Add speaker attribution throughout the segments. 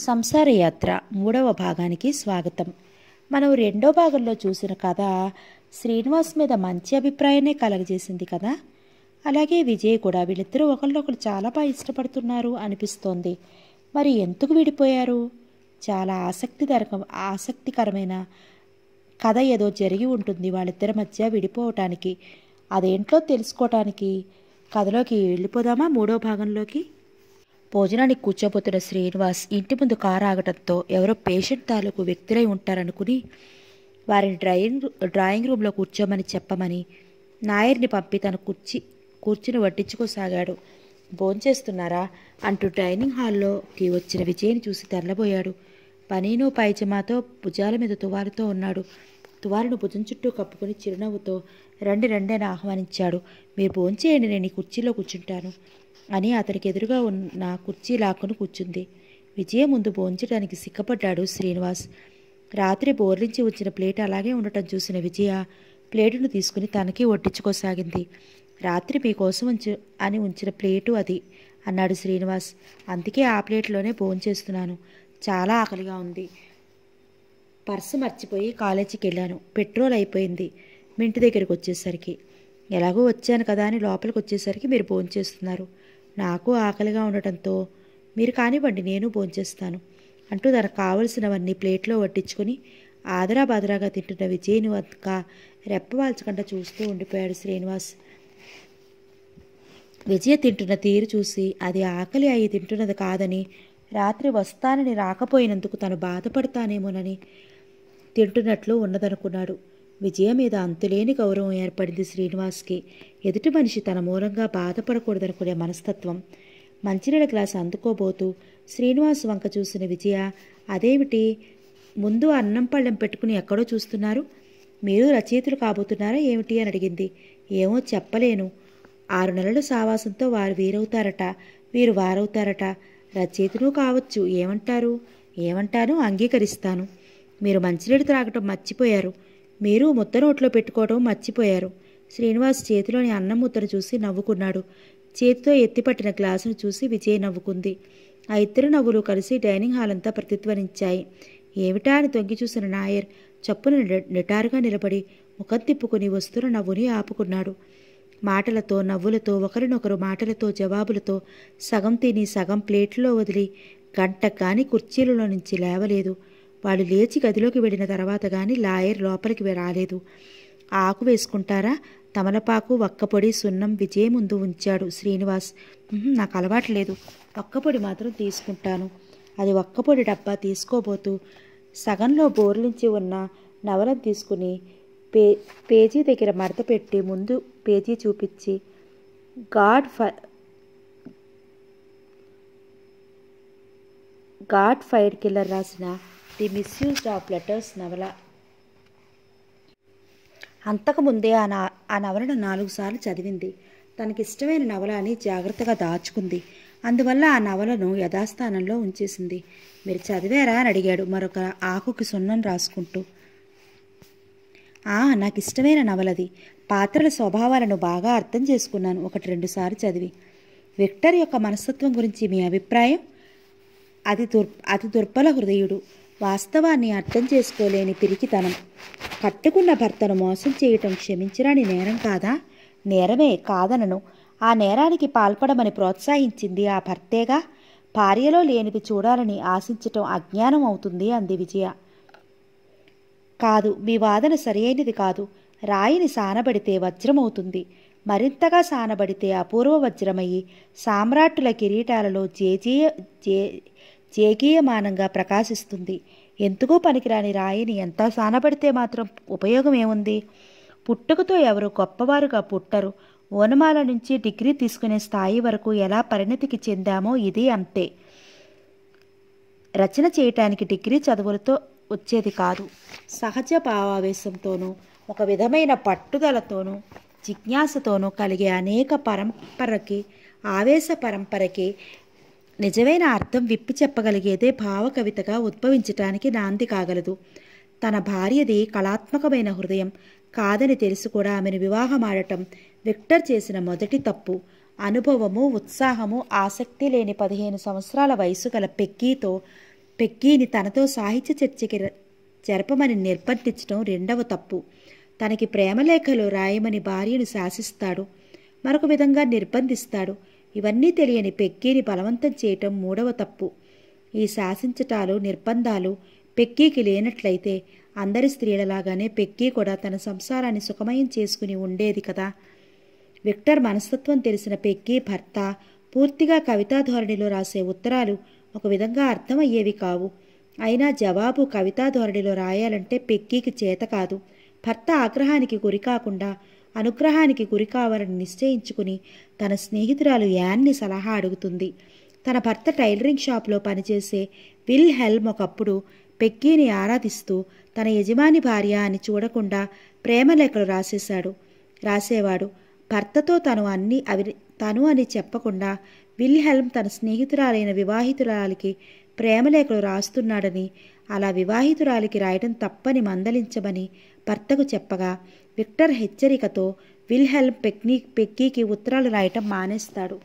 Speaker 1: సంసార యాత్ర మూడవ భాగానికి స్వాగతం మనం రెండో భాగంలో చూసిన కథ శ్రీనివాస్ మీద మంచి అభిప్రాయాన్ని కలగజేసింది కదా అలాగే విజయ్ కూడా వీళ్ళిద్దరూ ఒకరినొకరు చాలా బాగా ఇష్టపడుతున్నారు అనిపిస్తోంది మరి ఎందుకు విడిపోయారు చాలా ఆసక్తికర ఆసక్తికరమైన కథ ఏదో జరిగి ఉంటుంది వాళ్ళిద్దరి మధ్య విడిపోవటానికి అదేంటో తెలుసుకోవటానికి కథలోకి వెళ్ళిపోదామా మూడో భాగంలోకి భోజనానికి కూర్చోబోతున్న శ్రీనివాస్ ఇంటి ముందు కారు ఆగటంతో ఎవరో పేషెంట్ తాలూకు వ్యక్తులై ఉంటారనుకుని వారిని డ్రాయింగ్ డ్రాయింగ్ రూమ్లో కూర్చోమని చెప్పమని నాయర్ని పంపి తన కుర్చీ కూర్చుని వడ్డించుకోసాగాడు భోంచేస్తున్నారా అంటూ డైనింగ్ హాల్లోకి వచ్చిన విజయ్ని చూసి తెల్లబోయాడు పనీను పైజమాతో భుజాల మీద తువాలుతో ఉన్నాడు తువాలును భుజం చుట్టూ కప్పుకొని చిరునవ్వుతో రండి రండి అని ఆహ్వానించాడు మీరు భోంచేయండి నేను ఈ కుర్చీలో కూర్చుంటాను అని అతనికి ఎదురుగా ఉన్న కుర్చీ లాక్కుని కూర్చుంది విజయ ముందు భోంచడానికి సిక్కపడ్డాడు శ్రీనివాస్ రాత్రి బోర్లించి ఉంచిన ప్లేట్ అలాగే ఉండటం చూసిన విజయ ప్లేటును తీసుకుని తనకి వడ్డించుకోసాగింది రాత్రి మీకోసం ఉంచు అని ఉంచిన ప్లేటు అది అన్నాడు శ్రీనివాస్ అందుకే ఆ ప్లేట్లోనే భోంచేస్తున్నాను చాలా ఆకలిగా ఉంది పర్సు మర్చిపోయి కాలేజీకి వెళ్ళాను పెట్రోల్ అయిపోయింది మీ ఇంటి దగ్గరికి వచ్చేసరికి ఎలాగో వచ్చాను కదా అని లోపలికి వచ్చేసరికి మీరు భోంచేస్తున్నారు నాకు ఆకలిగా ఉండటంతో మీరు కానివ్వండి నేను భోంచేస్తాను అంటూ తనకు కావలసినవన్నీ ప్లేట్లో వడ్డించుకొని ఆదరా బాదరాగా తింటున్న విజయ్ని వద్ద రెప్పవాల్చకుండా చూస్తూ ఉండిపోయాడు శ్రీనివాస్ విజయ తింటున్న తీరు చూసి అది ఆకలి అయి తింటున్నది కాదని రాత్రి వస్తానని రాకపోయినందుకు తను బాధపడతానేమోనని తింటున్నట్లు ఉన్నదనుకున్నాడు విజయ మీద అంతులేని గౌరవం ఏర్పడింది శ్రీనివాస్కి ఎదుటి మనిషి తన మూలంగా బాధపడకూడదనుకునే మనస్తత్వం మంచినీళ్ళ గ్లాసు అందుకోబోతూ శ్రీనివాస్ వంక చూసిన విజయ అదేమిటి ముందు అన్నం పళ్ళెం పెట్టుకుని ఎక్కడో చూస్తున్నారు మీరు రచయితలు కాబోతున్నారా ఏమిటి అని అడిగింది ఏమో చెప్పలేను ఆరు నెలల సావాసంతో వారు వీరవుతారట వీరు వారవుతారట రచయితను కావచ్చు ఏమంటారు ఏమంటాను అంగీకరిస్తాను మీరు మంచినీళ్ళు త్రాగటం మర్చిపోయారు మీరు ముద్ద నోట్లో పెట్టుకోవడం మర్చిపోయారు శ్రీనివాస్ చేతిలోని అన్నం ముద్దను చూసి నవ్వుకున్నాడు చేతితో ఎత్తిపట్టిన గ్లాసును చూసి విజయ్ నవ్వుకుంది ఆ ఇద్దరు నవ్వులు కలిసి డైనింగ్ హాల్ అంతా ప్రతిధ్వనించాయి ఏమిటా అని తొంగి చూసిన నాయర్ చప్పున నిటారుగా నిలబడి ముఖం తిప్పుకుని వస్తున్న నవ్వుని ఆపుకున్నాడు మాటలతో నవ్వులతో ఒకరినొకరు మాటలతో జవాబులతో సగం తిని సగం ప్లేట్లో వదిలి గంట గాని కుర్చీలలో నుంచి లేవలేదు వాళ్ళు లేచి గదిలోకి వెళ్ళిన తర్వాత గాని లాయర్ లోపలికి రాలేదు ఆకు వేసుకుంటారా తమలపాకు వక్కపొడి సున్నం విజయ్ ముందు ఉంచాడు శ్రీనివాస్ నాకు అలవాటు లేదు ఒక్కపొడి మాత్రం తీసుకుంటాను అది ఒక్కపొడి డబ్బా తీసుకోబోతూ సగంలో బోర్లించి ఉన్న నవలను తీసుకుని పే పేజీ దగ్గర మడత పెట్టి ముందు పేజీ చూపించి గాడ్ ఫ గాడ్ ఫైర్ కిల్లర్ రాసిన ది మిస్యూజ్డ్ ఆఫ్ లెటర్స్ నవల అంతకుముందే ఆ నా ఆ నవలను నాలుగు సార్లు చదివింది తనకిష్టమైన నవల అని జాగ్రత్తగా దాచుకుంది అందువల్ల ఆ నవలను యథాస్థానంలో ఉంచేసింది మీరు చదివారా అని అడిగాడు మరొక ఆకుకి సున్నం రాసుకుంటూ ఆ నాకు ఇష్టమైన నవలది పాత్రల స్వభావాలను బాగా అర్థం చేసుకున్నాను ఒకటి రెండుసార్లు చదివి విక్టర్ యొక్క మనస్తత్వం గురించి మీ అభిప్రాయం అది దుర్ అతి దుర్బల హృదయుడు వాస్తవాన్ని అర్థం చేసుకోలేని పిరికితనం కట్టుకున్న భర్తను మోసం చేయటం క్షమించరాని నేరం కాదా నేరమే కాదనను ఆ నేరానికి పాల్పడమని ప్రోత్సహించింది ఆ భర్తేగా భార్యలో లేనిది చూడాలని ఆశించటం అజ్ఞానం అవుతుంది అంది విజయ కాదు మీ వాదన సరియైనది కాదు రాయిని సానబడితే వజ్రమవుతుంది మరింతగా సానబడితే అపూర్వ వజ్రమయ్యి సామ్రాట్టుల కిరీటాలలో జేజీయ జే జేగీయమానంగా ప్రకాశిస్తుంది ఎందుకో పనికిరాని రాయిని ఎంత సానబడితే మాత్రం ఉపయోగం ఏముంది పుట్టుకతో ఎవరు గొప్పవారుగా పుట్టరు ఓనమాల నుంచి డిగ్రీ తీసుకునే స్థాయి వరకు ఎలా పరిణతికి చెందామో ఇది అంతే రచన చేయటానికి డిగ్రీ చదువులతో వచ్చేది కాదు సహజ భావావేశంతోనూ ఒక విధమైన పట్టుదలతోనూ జిజ్ఞాసతోనూ కలిగే అనేక పరంపరకి ఆవేశ పరంపరకి నిజమైన అర్థం విప్పి చెప్పగలిగేదే భావకవితగా ఉద్భవించటానికి నాంది కాగలదు తన భార్యది కళాత్మకమైన హృదయం కాదని తెలిసి కూడా ఆమెను వివాహమాడటం విక్టర్ చేసిన మొదటి తప్పు అనుభవము ఉత్సాహము ఆసక్తి లేని పదిహేను సంవత్సరాల వయసు గల పెక్కీతో పెక్కీని తనతో సాహిత్య చర్చకి ర- జరపమని నిర్బంధించడం రెండవ తప్పు తనకి ప్రేమలేఖలు రాయమని భార్యను శాసిస్తాడు మరొక విధంగా నిర్బంధిస్తాడు ఇవన్నీ తెలియని పెక్కీని బలవంతం చేయటం మూడవ తప్పు ఈ శాసించటాలు నిర్బంధాలు పెక్కీకి లేనట్లయితే అందరి స్త్రీలలాగానే పెక్కీ కూడా తన సంసారాన్ని సుఖమయం చేసుకుని ఉండేది కదా విక్టర్ మనస్తత్వం తెలిసిన పెక్కీ భర్త పూర్తిగా కవితా ధోరణిలో రాసే ఉత్తరాలు ఒక విధంగా అర్థమయ్యేవి కావు అయినా జవాబు కవితా ధోరణిలో రాయాలంటే పెక్కీకి చేత కాదు భర్త ఆగ్రహానికి గురికాకుండా అనుగ్రహానికి గురి కావాలని నిశ్చయించుకుని తన స్నేహితురాలు యాన్ని సలహా అడుగుతుంది తన భర్త టైలరింగ్ షాప్లో పనిచేసే విల్ హెల్మ్ ఒకప్పుడు పెక్కీని ఆరాధిస్తూ తన యజమాని భార్య అని చూడకుండా ప్రేమలేఖలు రాసేశాడు రాసేవాడు భర్తతో తను అన్ని అవి తను అని చెప్పకుండా విల్హెల్మ్ తన స్నేహితురాలైన వివాహితురాలికి ప్రేమలేఖలు రాస్తున్నాడని అలా వివాహితురాలికి రాయడం తప్పని మందలించమని భర్తకు చెప్పగా విక్టర్ హెచ్చరికతో విల్హెల్మ్ పెక్నీ పెక్కీకి ఉత్తరాలు రాయటం మానేస్తాడు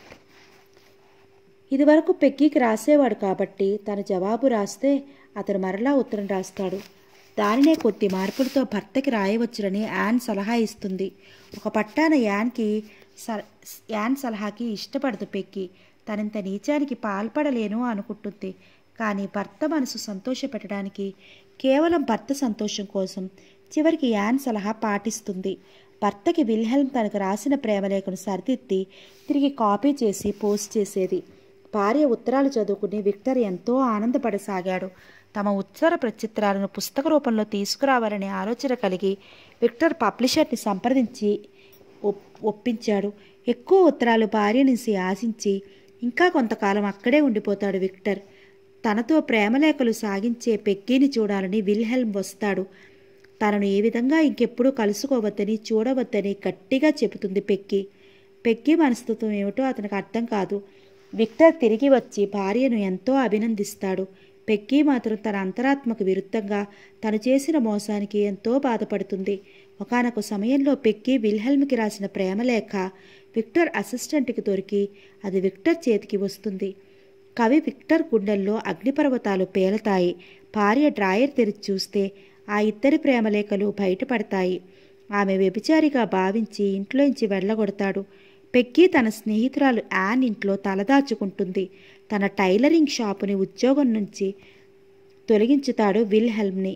Speaker 1: ఇదివరకు పెక్కీకి రాసేవాడు కాబట్టి తను జవాబు రాస్తే అతను మరలా ఉత్తరం రాస్తాడు దానినే కొద్ది మార్పులతో భర్తకి రాయవచ్చునని యాన్ సలహా ఇస్తుంది ఒక పట్టాన యాన్కి స యాన్ సలహాకి ఇష్టపడదు పెక్కి తనంత నీచానికి పాల్పడలేను అనుకుంటుంది కానీ భర్త మనసు సంతోషపెట్టడానికి కేవలం భర్త సంతోషం కోసం చివరికి యాన్ సలహా పాటిస్తుంది భర్తకి విల్హెల్మ్ తనకు రాసిన ప్రేమలేఖను సరిదిద్ది తిరిగి కాపీ చేసి పోస్ట్ చేసేది భార్య ఉత్తరాలు చదువుకుని విక్టర్ ఎంతో ఆనందపడసాగాడు తమ ఉత్తర ప్రచిత్రాలను పుస్తక రూపంలో తీసుకురావాలనే ఆలోచన కలిగి విక్టర్ పబ్లిషర్ని సంప్రదించి ఒప్- ఒప్పించాడు ఎక్కువ ఉత్తరాలు భార్య నుంచి ఆశించి ఇంకా కొంతకాలం అక్కడే ఉండిపోతాడు విక్టర్ తనతో ప్రేమలేఖలు సాగించే పెక్కీని చూడాలని విల్హెల్మ్ వస్తాడు తనను ఏ విధంగా ఇంకెప్పుడూ కలుసుకోవద్దని చూడవద్దని గట్టిగా చెబుతుంది పెక్కి పెక్కి మనస్తత్వం ఏమిటో అతనికి అర్థం కాదు విక్టర్ తిరిగి వచ్చి భార్యను ఎంతో అభినందిస్తాడు పెక్కీ మాత్రం తన అంతరాత్మకు విరుద్ధంగా తను చేసిన మోసానికి ఎంతో బాధపడుతుంది ఒకానొక సమయంలో పెక్కీ విల్హెల్మ్కి రాసిన ప్రేమలేఖ విక్టర్ అసిస్టెంట్కి దొరికి అది విక్టర్ చేతికి వస్తుంది కవి విక్టర్ గుండెల్లో అగ్నిపర్వతాలు పేలతాయి భార్య డ్రాయర్ తెరిచి చూస్తే ఆ ఇద్దరి ప్రేమలేఖలు బయటపడతాయి ఆమె వ్యభిచారిగా భావించి ఇంట్లోంచి వెళ్ళగొడతాడు పెక్కీ తన స్నేహితురాలు యాన్ ఇంట్లో తలదాచుకుంటుంది తన టైలరింగ్ షాపుని ఉద్యోగం నుంచి తొలగించుతాడు విల్హెల్మ్ని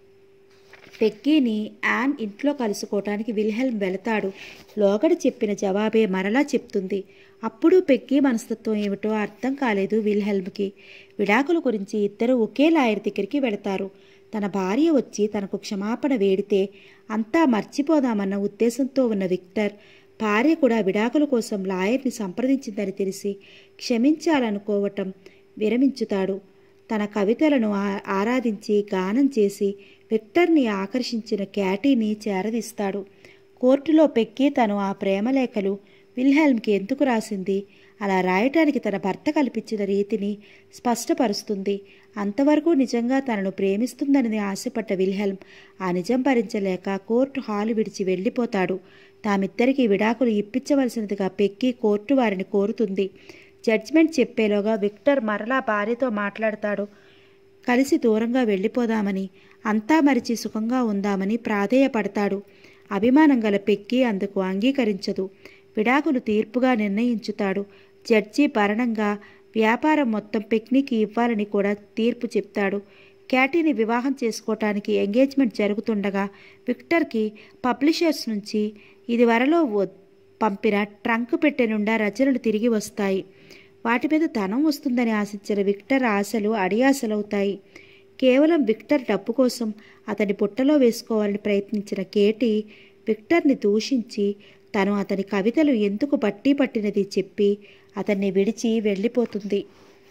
Speaker 1: పెక్కీని యాన్ ఇంట్లో కలుసుకోవటానికి విల్హెల్మ్ వెళతాడు లోగడ చెప్పిన జవాబే మరలా చెప్తుంది అప్పుడు పెక్కీ మనస్తత్వం ఏమిటో అర్థం కాలేదు విల్హెల్మ్కి విడాకుల గురించి ఇద్దరు ఒకే లాయర్ దగ్గరికి వెళతారు తన భార్య వచ్చి తనకు క్షమాపణ వేడితే అంతా మర్చిపోదామన్న ఉద్దేశంతో ఉన్న విక్టర్ భార్య కూడా విడాకుల కోసం లాయర్ని సంప్రదించిందని తెలిసి క్షమించాలనుకోవటం విరమించుతాడు తన కవితలను ఆ- ఆరాధించి గానం చేసి విక్టర్ని ఆకర్షించిన క్యాటీని చేరదీస్తాడు కోర్టులో పెక్కి తను ఆ ప్రేమలేఖలు విల్హెల్మ్కి ఎందుకు రాసింది అలా రాయటానికి తన భర్త కల్పించిన రీతిని స్పష్టపరుస్తుంది అంతవరకు నిజంగా తనను ప్రేమిస్తుందని ఆశపడ్డ విల్హెల్మ్ ఆ నిజం భరించలేక కోర్టు హాలు విడిచి వెళ్ళిపోతాడు తామిద్దరికీ విడాకులు ఇప్పించవలసినదిగా పెక్కి కోర్టు వారిని కోరుతుంది జడ్జిమెంట్ చెప్పేలోగా విక్టర్ మరలా భార్యతో మాట్లాడతాడు కలిసి దూరంగా వెళ్ళిపోదామని అంతా మరిచి సుఖంగా ఉందామని ప్రాధేయపడతాడు అభిమానం గల పెక్కి అందుకు అంగీకరించదు విడాకులు తీర్పుగా నిర్ణయించుతాడు జడ్జి భరణంగా వ్యాపారం మొత్తం పెక్నికి ఇవ్వాలని కూడా తీర్పు చెప్తాడు క్యాటీని వివాహం చేసుకోవటానికి ఎంగేజ్మెంట్ జరుగుతుండగా విక్టర్కి పబ్లిషర్స్ నుంచి ఇది వరలో వ- పంపిన ట్రంక్ పెట్టె నుండా రచనలు తిరిగి వస్తాయి వాటి మీద ధనం వస్తుందని ఆశించిన విక్టర్ ఆశలు అడియాసలవుతాయి కేవలం విక్టర్ డబ్బు కోసం అతని పుట్టలో వేసుకోవాలని ప్రయత్నించిన కేటీ విక్టర్ని దూషించి తను అతని కవితలు ఎందుకు బట్టి పట్టినది చెప్పి అతన్ని విడిచి వెళ్ళిపోతుంది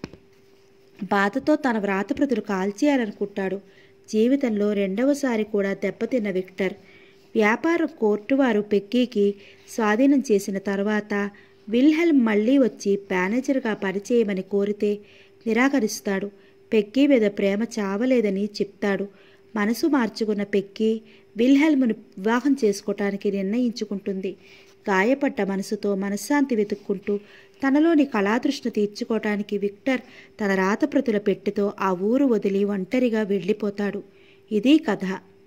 Speaker 1: బాధతో తన వ్రాతప్రతులు కాల్చేయాలనుకుంటాడు జీవితంలో రెండవసారి కూడా దెబ్బతిన్న విక్టర్ వ్యాపారం కోర్టు వారు పెక్కీకి స్వాధీనం చేసిన తర్వాత విల్హెల్మ్ మళ్ళీ వచ్చి మేనేజర్గా పనిచేయమని కోరితే నిరాకరిస్తాడు పెక్కీ మీద ప్రేమ చావలేదని చెప్తాడు మనసు మార్చుకున్న పెక్కీ విల్హెల్మ్ను వివాహం చేసుకోవటానికి నిర్ణయించుకుంటుంది గాయపడ్డ మనసుతో మనశ్శాంతి వెతుక్కుంటూ తనలోని కళాతృష్ణ తీర్చుకోవటానికి విక్టర్ తన రాతప్రతుల పెట్టెతో ఆ ఊరు వదిలి ఒంటరిగా వెళ్ళిపోతాడు ఇది కథ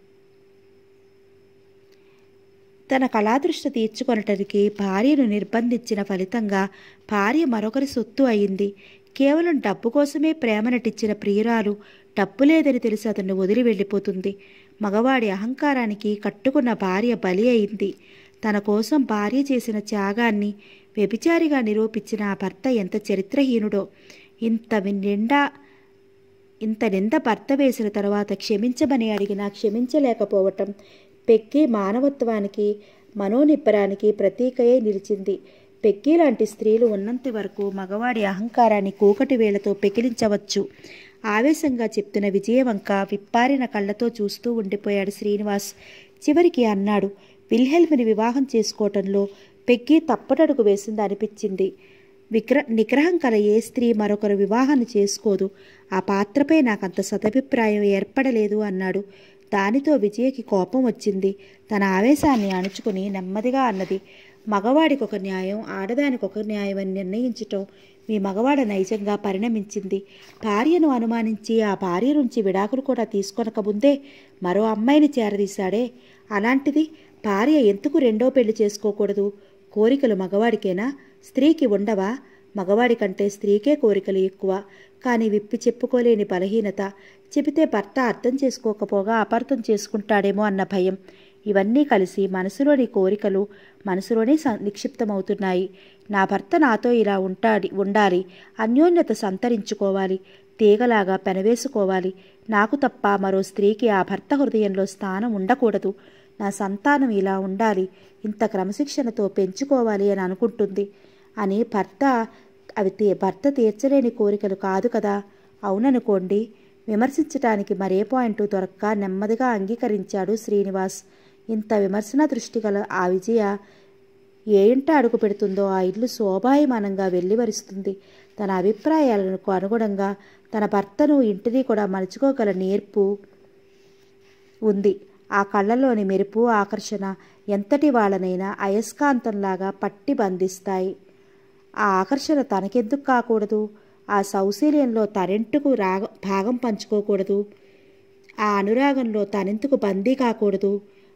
Speaker 1: తన కళాదృష్ట తీర్చుకొనటానికి భార్యను నిర్బంధించిన ఫలితంగా భార్య మరొకరి సొత్తు అయింది కేవలం డబ్బు కోసమే ప్రేమ నటించిన ప్రియురాలు డబ్బు లేదని తెలిసి అతన్ని వదిలి వెళ్ళిపోతుంది మగవాడి అహంకారానికి కట్టుకున్న భార్య బలి అయింది తన కోసం భార్య చేసిన త్యాగాన్ని వ్యభిచారిగా నిరూపించిన ఆ భర్త ఎంత చరిత్రహీనుడో ఇంత నిండా ఇంత నింద భర్త వేసిన తర్వాత క్షమించమని అడిగినా క్షమించలేకపోవటం పెక్కి మానవత్వానికి మనోనిబ్బరానికి ప్రతీకయే నిలిచింది పెక్కి లాంటి స్త్రీలు ఉన్నంత వరకు మగవాడి అహంకారాన్ని కూకటి వేలతో పెకిలించవచ్చు ఆవేశంగా చెప్తున్న విజయవంక విప్పారిన కళ్ళతో చూస్తూ ఉండిపోయాడు శ్రీనివాస్ చివరికి అన్నాడు విల్హెల్మ్ని వివాహం చేసుకోవటంలో పెగ్గి తప్పటడుగు వేసింది అనిపించింది విగ్ర నిగ్రహం కల ఏ స్త్రీ మరొకరు వివాహాన్ని చేసుకోదు ఆ పాత్రపై నాకంత సదభిప్రాయం ఏర్పడలేదు అన్నాడు దానితో విజయకి కోపం వచ్చింది తన ఆవేశాన్ని అణుచుకుని నెమ్మదిగా అన్నది మగవాడికి ఒక న్యాయం ఆడదానికి ఒక న్యాయం అని నిర్ణయించటం మీ మగవాడ నైజంగా పరిణమించింది భార్యను అనుమానించి ఆ భార్య నుంచి విడాకులు కూడా తీసుకొనక ముందే మరో అమ్మాయిని చేరదీశాడే అలాంటిది భార్య ఎందుకు రెండో పెళ్లి చేసుకోకూడదు కోరికలు మగవాడికేనా స్త్రీకి ఉండవా మగవాడి కంటే స్త్రీకే కోరికలు ఎక్కువ కానీ విప్పి చెప్పుకోలేని బలహీనత చెబితే భర్త అర్థం చేసుకోకపోగా అపార్థం చేసుకుంటాడేమో అన్న భయం ఇవన్నీ కలిసి మనసులోని కోరికలు మనసులోనే నిక్షిప్తమవుతున్నాయి నా భర్త నాతో ఇలా ఉంటాడి ఉండాలి అన్యోన్యత సంతరించుకోవాలి తీగలాగా పెనవేసుకోవాలి నాకు తప్ప మరో స్త్రీకి ఆ భర్త హృదయంలో స్థానం ఉండకూడదు నా సంతానం ఇలా ఉండాలి ఇంత క్రమశిక్షణతో పెంచుకోవాలి అని అనుకుంటుంది అని భర్త అవి తీ భర్త తీర్చలేని కోరికలు కాదు కదా అవుననుకోండి విమర్శించటానికి మరే పాయింట్ దొరక్క నెమ్మదిగా అంగీకరించాడు శ్రీనివాస్ ఇంత విమర్శన దృష్టి గల ఆ విజయ ఏ ఇంట అడుగు పెడుతుందో ఆ ఇల్లు శోభాయమానంగా వెల్లివరిస్తుంది తన అభిప్రాయాలకు అనుగుణంగా తన భర్తను ఇంటిని కూడా మలుచుకోగల నేర్పు ఉంది ఆ కళ్ళలోని మెరుపు ఆకర్షణ ఎంతటి వాళ్ళనైనా అయస్కాంతంలాగా పట్టి బంధిస్తాయి ఆ ఆకర్షణ తనకెందుకు కాకూడదు ఆ సౌశీల్యంలో తనెంటుకు రాగ భాగం పంచుకోకూడదు ఆ అనురాగంలో తనెందుకు బందీ కాకూడదు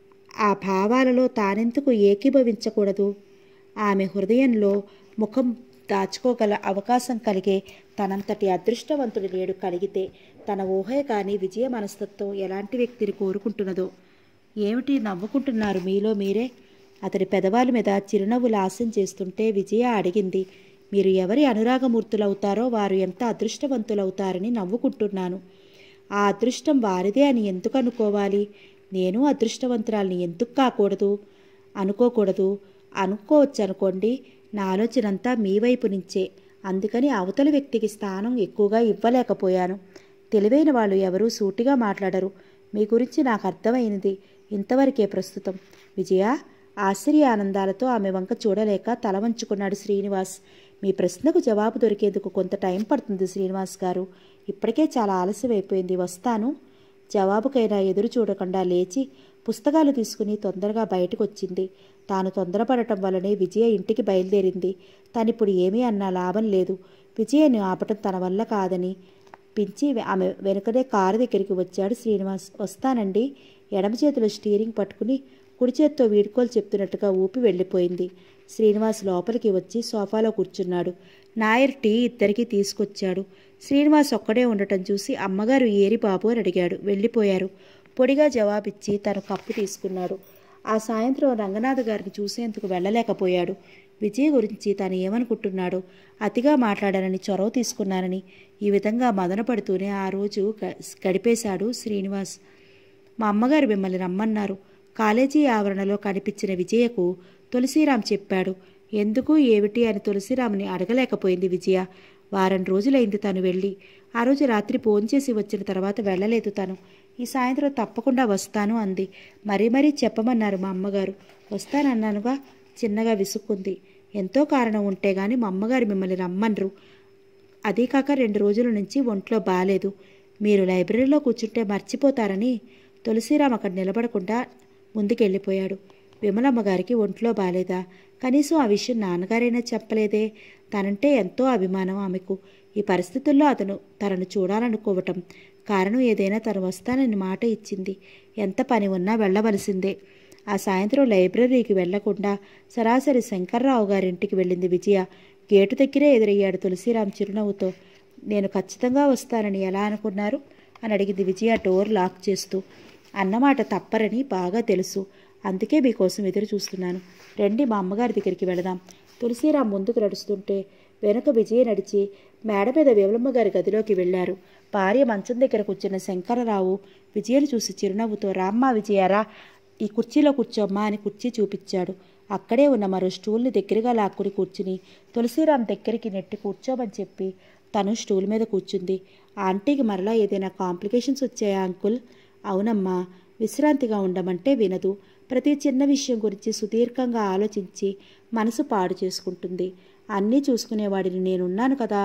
Speaker 1: ఆ భావాలలో తానెందుకు ఏకీభవించకూడదు ఆమె హృదయంలో ముఖం దాచుకోగల అవకాశం కలిగే తనంతటి అదృష్టవంతుడు లేడు కలిగితే తన ఊహే కానీ విజయ మనస్తత్వం ఎలాంటి వ్యక్తిని కోరుకుంటున్నదో ఏమిటి నవ్వుకుంటున్నారు మీలో మీరే అతడి పెదవాల మీద చిరునవ్వులు ఆశం చేస్తుంటే విజయ అడిగింది మీరు ఎవరి అనురాగమూర్తులవుతారో వారు ఎంత అదృష్టవంతులవుతారని నవ్వుకుంటున్నాను ఆ అదృష్టం వారిదే అని ఎందుకు అనుకోవాలి నేను అదృష్టవంతురాల్ని ఎందుకు కాకూడదు అనుకోకూడదు అనుకోవచ్చు అనుకోండి నా ఆలోచన అంతా మీ వైపు నుంచే అందుకని అవతల వ్యక్తికి స్థానం ఎక్కువగా ఇవ్వలేకపోయాను తెలివైన వాళ్ళు ఎవరూ సూటిగా మాట్లాడరు మీ గురించి నాకు అర్థమైనది ఇంతవరకే ప్రస్తుతం విజయ ఆశ్చర్య ఆనందాలతో ఆమె వంక చూడలేక తల వంచుకున్నాడు శ్రీనివాస్ మీ ప్రశ్నకు జవాబు దొరికేందుకు కొంత టైం పడుతుంది శ్రీనివాస్ గారు ఇప్పటికే చాలా ఆలస్యం అయిపోయింది వస్తాను జవాబుకైనా ఎదురు చూడకుండా లేచి పుస్తకాలు తీసుకుని తొందరగా బయటకు వచ్చింది తాను తొందరపడటం వల్లనే విజయ ఇంటికి బయలుదేరింది తనిప్పుడు ఏమీ అన్నా లాభం లేదు విజయను ఆపటం తన వల్ల కాదని పించి ఆమె వెనుకనే కారు దగ్గరికి వచ్చాడు శ్రీనివాస్ వస్తానండి ఎడమ చేతిలో స్టీరింగ్ పట్టుకుని కుడి చేత్తో వీడుకోలు చెప్తున్నట్టుగా ఊపి వెళ్ళిపోయింది శ్రీనివాస్ లోపలికి వచ్చి సోఫాలో కూర్చున్నాడు నాయర్ టీ ఇద్దరికి తీసుకొచ్చాడు శ్రీనివాస్ ఒక్కడే ఉండటం చూసి అమ్మగారు ఏరి బాబు అని అడిగాడు వెళ్ళిపోయారు పొడిగా జవాబిచ్చి తను కప్పు తీసుకున్నాడు ఆ సాయంత్రం రంగనాథ్ గారిని చూసేందుకు వెళ్ళలేకపోయాడు విజయ్ గురించి తను ఏమనుకుంటున్నాడో అతిగా మాట్లాడానని చొరవ తీసుకున్నానని ఈ విధంగా మదనపడుతూనే ఆ రోజు గడిపేశాడు శ్రీనివాస్ మా అమ్మగారు మిమ్మల్ని రమ్మన్నారు కాలేజీ ఆవరణలో కనిపించిన విజయకు తులసిరాం చెప్పాడు ఎందుకు ఏమిటి అని తులసిరాముని అడగలేకపోయింది విజయ వారం రోజులైంది తను వెళ్ళి ఆ రోజు రాత్రి ఫోన్ చేసి వచ్చిన తర్వాత వెళ్ళలేదు తను ఈ సాయంత్రం తప్పకుండా వస్తాను అంది మరీ మరీ చెప్పమన్నారు మా అమ్మగారు వస్తానన్నానుగా చిన్నగా విసుక్కుంది ఎంతో కారణం ఉంటే గాని మా అమ్మగారు మిమ్మల్ని రమ్మన్రు అదీ కాక రెండు రోజుల నుంచి ఒంట్లో బాలేదు మీరు లైబ్రరీలో కూర్చుంటే మర్చిపోతారని తులసిరామ్ అక్కడ నిలబడకుండా ముందుకెళ్ళిపోయాడు విమలమ్మ గారికి ఒంట్లో బాలేదా కనీసం ఆ విషయం నాన్నగారైనా చెప్పలేదే తనంటే ఎంతో అభిమానం ఆమెకు ఈ పరిస్థితుల్లో అతను తనను చూడాలనుకోవటం కారణం ఏదైనా తను వస్తానని మాట ఇచ్చింది ఎంత పని ఉన్నా వెళ్ళవలసిందే ఆ సాయంత్రం లైబ్రరీకి వెళ్లకుండా సరాసరి శంకర్రావు గారింటికి వెళ్ళింది విజయ గేటు దగ్గరే ఎదురయ్యాడు తులసిరాం చిరునవ్వుతో నేను ఖచ్చితంగా వస్తానని ఎలా అనుకున్నారు అని అడిగింది విజయ డోర్ లాక్ చేస్తూ అన్నమాట తప్పరని బాగా తెలుసు అందుకే మీకోసం ఎదురు చూస్తున్నాను రండి మా అమ్మగారి దగ్గరికి వెళదాం తులసిరాం ముందుకు నడుస్తుంటే వెనుక విజయ నడిచి మేడ మీద విమలమ్మ గారి గదిలోకి వెళ్లారు భార్య మంచం దగ్గర కూర్చున్న శంకరరావు విజయను చూసి చిరునవ్వుతో రామ్మా విజయారా ఈ కుర్చీలో కూర్చోమ్మా అని కుర్చీ చూపించాడు అక్కడే ఉన్న మరో స్టూల్ని దగ్గరగా లాక్కుని కూర్చుని తులసిరాం దగ్గరికి నెట్టి కూర్చోమని చెప్పి తను స్టూల్ మీద కూర్చుంది ఆంటీకి మరలా ఏదైనా కాంప్లికేషన్స్ వచ్చాయా అంకుల్ అవునమ్మా విశ్రాంతిగా ఉండమంటే వినదు ప్రతి చిన్న విషయం గురించి సుదీర్ఘంగా ఆలోచించి మనసు పాడు చేసుకుంటుంది అన్నీ చూసుకునేవాడిని నేనున్నాను కదా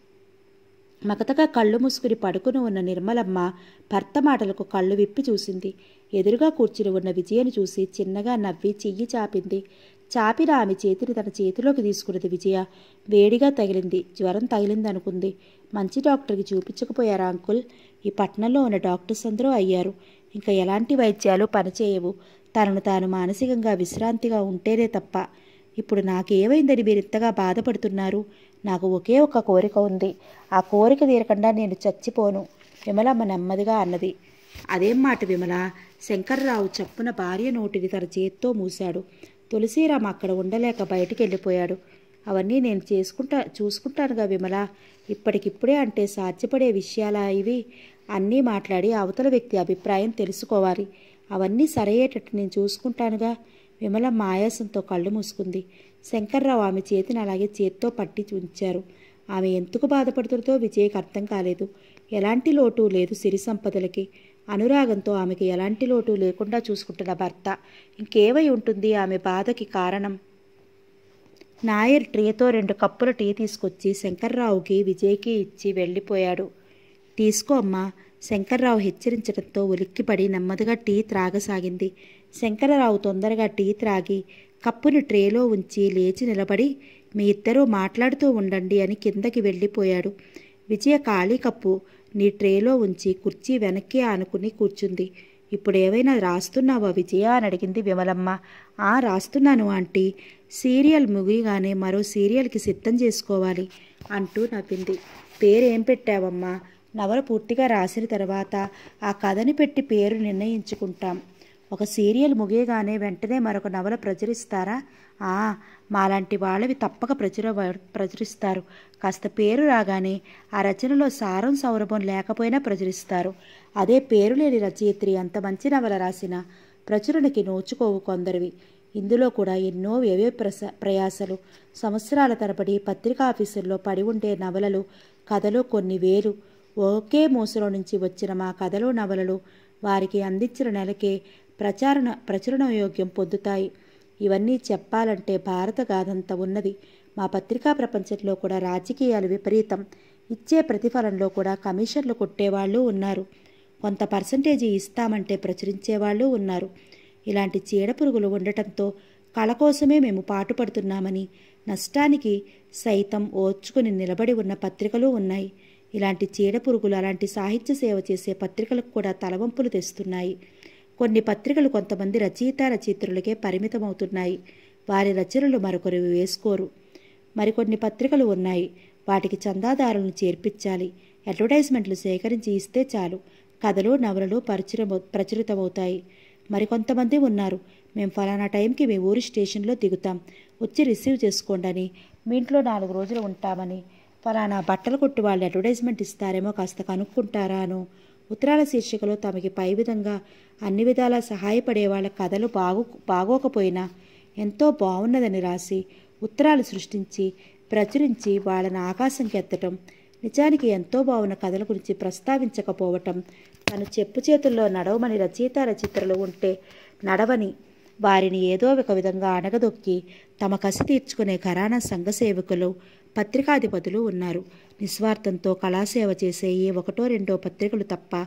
Speaker 1: మగతగా కళ్ళు మూసుకుని పడుకుని ఉన్న నిర్మలమ్మ భర్త మాటలకు కళ్ళు విప్పి చూసింది ఎదురుగా కూర్చుని ఉన్న విజయను చూసి చిన్నగా నవ్వి చెయ్యి చాపింది చాపిన ఆమె చేతిని తన చేతిలోకి తీసుకున్నది విజయ వేడిగా తగిలింది జ్వరం తగిలింది అనుకుంది మంచి డాక్టర్కి చూపించకపోయారా అంకుల్ ఈ పట్టణంలో ఉన్న డాక్టర్స్ అందరూ అయ్యారు ఇంకా ఎలాంటి వైద్యాలు పనిచేయవు తనను తాను మానసికంగా విశ్రాంతిగా ఉంటేనే తప్ప ఇప్పుడు నాకేమైందని మీరు ఇంతగా బాధపడుతున్నారు నాకు ఒకే ఒక కోరిక ఉంది ఆ కోరిక తీరకుండా నేను చచ్చిపోను విమలమ్మ నెమ్మదిగా అన్నది అదేం మాట విమల శంకర్రావు చప్పున భార్య నోటిని తన చేత్తో మూశాడు తులసిరామ్ అక్కడ ఉండలేక బయటికి వెళ్ళిపోయాడు అవన్నీ నేను చేసుకుంటా చూసుకుంటానుగా విమల ఇప్పటికిప్పుడే అంటే సాధ్యపడే విషయాలా ఇవి అన్నీ మాట్లాడి అవతల వ్యక్తి అభిప్రాయం తెలుసుకోవాలి అవన్నీ సరయ్యేటట్టు నేను చూసుకుంటానుగా విమలమ్మ ఆయాసంతో కళ్ళు మూసుకుంది శంకర్రావు ఆమె చేతిని అలాగే చేత్తో పట్టి ఉంచారు ఆమె ఎందుకు బాధపడుతుందో విజయ్కి అర్థం కాలేదు ఎలాంటి లోటు లేదు సిరి సంపదలకి అనురాగంతో ఆమెకి ఎలాంటి లోటు లేకుండా చూసుకుంటున్న భర్త ఇంకేమై ఉంటుంది ఆమె బాధకి కారణం నాయర్ ట్రేతో రెండు కప్పుల టీ తీసుకొచ్చి శంకర్రావుకి విజయ్కి ఇచ్చి వెళ్ళిపోయాడు తీసుకో అమ్మా శంకర్రావు హెచ్చరించడంతో ఉలిక్కిపడి నెమ్మదిగా టీ త్రాగసాగింది శంకరరావు తొందరగా టీ త్రాగి కప్పుని ట్రేలో ఉంచి లేచి నిలబడి మీ ఇద్దరూ మాట్లాడుతూ ఉండండి అని కిందకి వెళ్ళిపోయాడు విజయ ఖాళీ కప్పు నీ ట్రేలో ఉంచి కుర్చీ వెనక్కి ఆనుకుని కూర్చుంది ఇప్పుడు ఏవైనా రాస్తున్నావా విజయ అని అడిగింది విమలమ్మ ఆ రాస్తున్నాను ఆంటీ సీరియల్ ముగియగానే మరో సీరియల్కి సిద్ధం చేసుకోవాలి అంటూ నవ్వింది పేరేం పెట్టావమ్మా నవల పూర్తిగా రాసిన తర్వాత ఆ కథని పెట్టి పేరు నిర్ణయించుకుంటాం ఒక సీరియల్ ముగియగానే వెంటనే మరొక నవల ప్రచురిస్తారా ఆ మాలాంటి వాళ్ళవి తప్పక ప్రచుర ప్రచురిస్తారు కాస్త పేరు రాగానే ఆ రచనలో సారం సౌరభం లేకపోయినా ప్రచురిస్తారు అదే పేరు లేని రచయిత్రి అంత మంచి నవల రాసిన ప్రచురణకి నోచుకోవు కొందరివి ఇందులో కూడా ఎన్నో వ్యయ ప్రస ప్రయాసలు సంవత్సరాల తరబడి పత్రికా ఆఫీసుల్లో పడి ఉండే నవలలు కథలు కొన్ని వేలు ఒకే మూసలో నుంచి వచ్చిన మా కథలు నవలలు వారికి అందించిన నెలకే ప్రచారణ ప్రచురణ యోగ్యం పొందుతాయి ఇవన్నీ చెప్పాలంటే భారత గాథంత ఉన్నది మా పత్రికా ప్రపంచంలో కూడా రాజకీయాలు విపరీతం ఇచ్చే ప్రతిఫలంలో కూడా కమిషన్లు కొట్టేవాళ్ళు ఉన్నారు కొంత పర్సంటేజీ ఇస్తామంటే ప్రచురించేవాళ్ళు ఉన్నారు ఇలాంటి చీడపురుగులు ఉండటంతో కళ కోసమే మేము పాటుపడుతున్నామని నష్టానికి సైతం ఓర్చుకుని నిలబడి ఉన్న పత్రికలు ఉన్నాయి ఇలాంటి చీడపురుగులు అలాంటి సాహిత్య సేవ చేసే పత్రికలకు కూడా తలవంపులు తెస్తున్నాయి కొన్ని పత్రికలు కొంతమంది రచయిత రచయిత్రులకే పరిమితమవుతున్నాయి వారి రచనలు మరొకరు వేసుకోరు మరికొన్ని పత్రికలు ఉన్నాయి వాటికి చందాదారులను చేర్పించాలి అడ్వర్టైజ్మెంట్లు సేకరించి ఇస్తే చాలు కథలు నవలలు ప్రచుర ప్రచురితమవుతాయి మరికొంతమంది ఉన్నారు మేము ఫలానా టైంకి మీ ఊరి స్టేషన్లో దిగుతాం వచ్చి రిసీవ్ చేసుకోండి అని మీ ఇంట్లో నాలుగు రోజులు ఉంటామని ఫలానా బట్టల కొట్టు వాళ్ళు అడ్వర్టైజ్మెంట్ ఇస్తారేమో కాస్త కనుక్కుంటారాను ఉత్తరాల శీర్షికలో తమకి పై విధంగా అన్ని విధాలా సహాయపడే వాళ్ళ కథలు బాగు బాగోకపోయినా ఎంతో బాగున్నదని రాసి ఉత్తరాలు సృష్టించి ప్రచురించి వాళ్ళని ఆకాశంకి ఎత్తటం నిజానికి ఎంతో బాగున్న కథల గురించి ప్రస్తావించకపోవటం తను చెప్పు చేతుల్లో నడవమని రచయిత రచయితలు ఉంటే నడవని వారిని ఏదో ఒక విధంగా అణగదొక్కి తమ కసి తీర్చుకునే ఘరానా సంఘ సేవకులు పత్రికాధిపతులు ఉన్నారు నిస్వార్థంతో కళాసేవ చేసే ఏ ఒకటో రెండో పత్రికలు తప్ప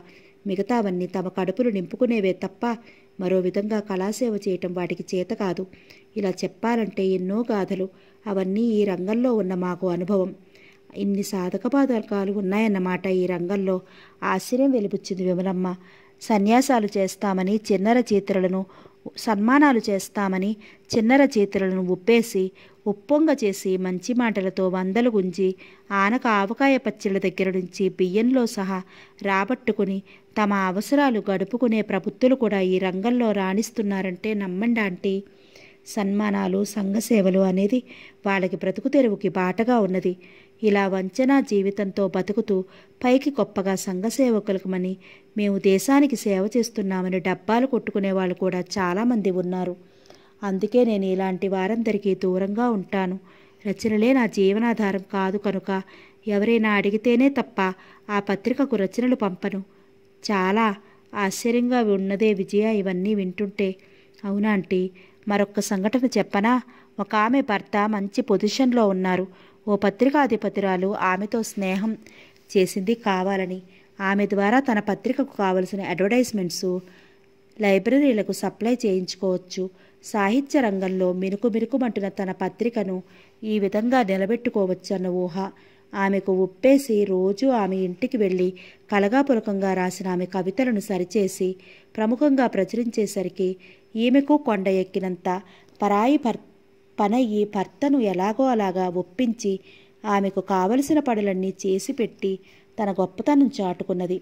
Speaker 1: మిగతావన్నీ తమ కడుపులు నింపుకునేవే తప్ప మరో విధంగా కళాసేవ చేయటం వాటికి చేత కాదు ఇలా చెప్పాలంటే ఎన్నో గాథలు అవన్నీ ఈ రంగంలో ఉన్న మాకు అనుభవం ఇన్ని సాధక బాధకాలు ఉన్నాయన్నమాట ఈ రంగంలో ఆశ్చర్యం వెలిపుచ్చింది విమలమ్మ సన్యాసాలు చేస్తామని చిన్నర చీతలను సన్మానాలు చేస్తామని చిన్నర చీతలను ఉప్పేసి ఉప్పొంగ చేసి మంచి మాటలతో వందలు గుంజి ఆనక ఆవకాయ పచ్చళ్ళ దగ్గర నుంచి బియ్యంలో సహా రాబట్టుకుని తమ అవసరాలు గడుపుకునే ప్రభుత్తులు కూడా ఈ రంగంలో రాణిస్తున్నారంటే నమ్మండి ఆంటీ సన్మానాలు సంఘసేవలు అనేది వాళ్ళకి బ్రతుకు తెరువుకి బాటగా ఉన్నది ఇలా వంచనా జీవితంతో బతుకుతూ పైకి గొప్పగా సంఘసేవకులకమని మేము దేశానికి సేవ చేస్తున్నామని డబ్బాలు కొట్టుకునే వాళ్ళు కూడా చాలామంది ఉన్నారు అందుకే నేను ఇలాంటి వారందరికీ దూరంగా ఉంటాను రచనలే నా జీవనాధారం కాదు కనుక ఎవరైనా అడిగితేనే తప్ప ఆ పత్రికకు రచనలు పంపను చాలా ఆశ్చర్యంగా ఉన్నదే విజయ ఇవన్నీ వింటుంటే అవునా ఆంటీ మరొక్క సంఘటన చెప్పనా ఒక ఆమె భర్త మంచి పొజిషన్లో ఉన్నారు ఓ పత్రికాధిపతిరాలు ఆమెతో స్నేహం చేసింది కావాలని ఆమె ద్వారా తన పత్రికకు కావలసిన అడ్వర్టైజ్మెంట్స్ లైబ్రరీలకు సప్లై చేయించుకోవచ్చు సాహిత్య రంగంలో మినుకు మినుకుమంటున్న తన పత్రికను ఈ విధంగా నిలబెట్టుకోవచ్చన్న ఊహ ఆమెకు ఉప్పేసి రోజు ఆమె ఇంటికి వెళ్ళి కలగాపులకంగా రాసిన ఆమె కవితలను సరిచేసి ప్రముఖంగా ప్రచురించేసరికి ఈమెకు కొండ ఎక్కినంత పరాయి భర్ పనయ్యి భర్తను ఎలాగో అలాగా ఒప్పించి ఆమెకు కావలసిన పనులన్నీ చేసి పెట్టి తన గొప్పతనం చాటుకున్నది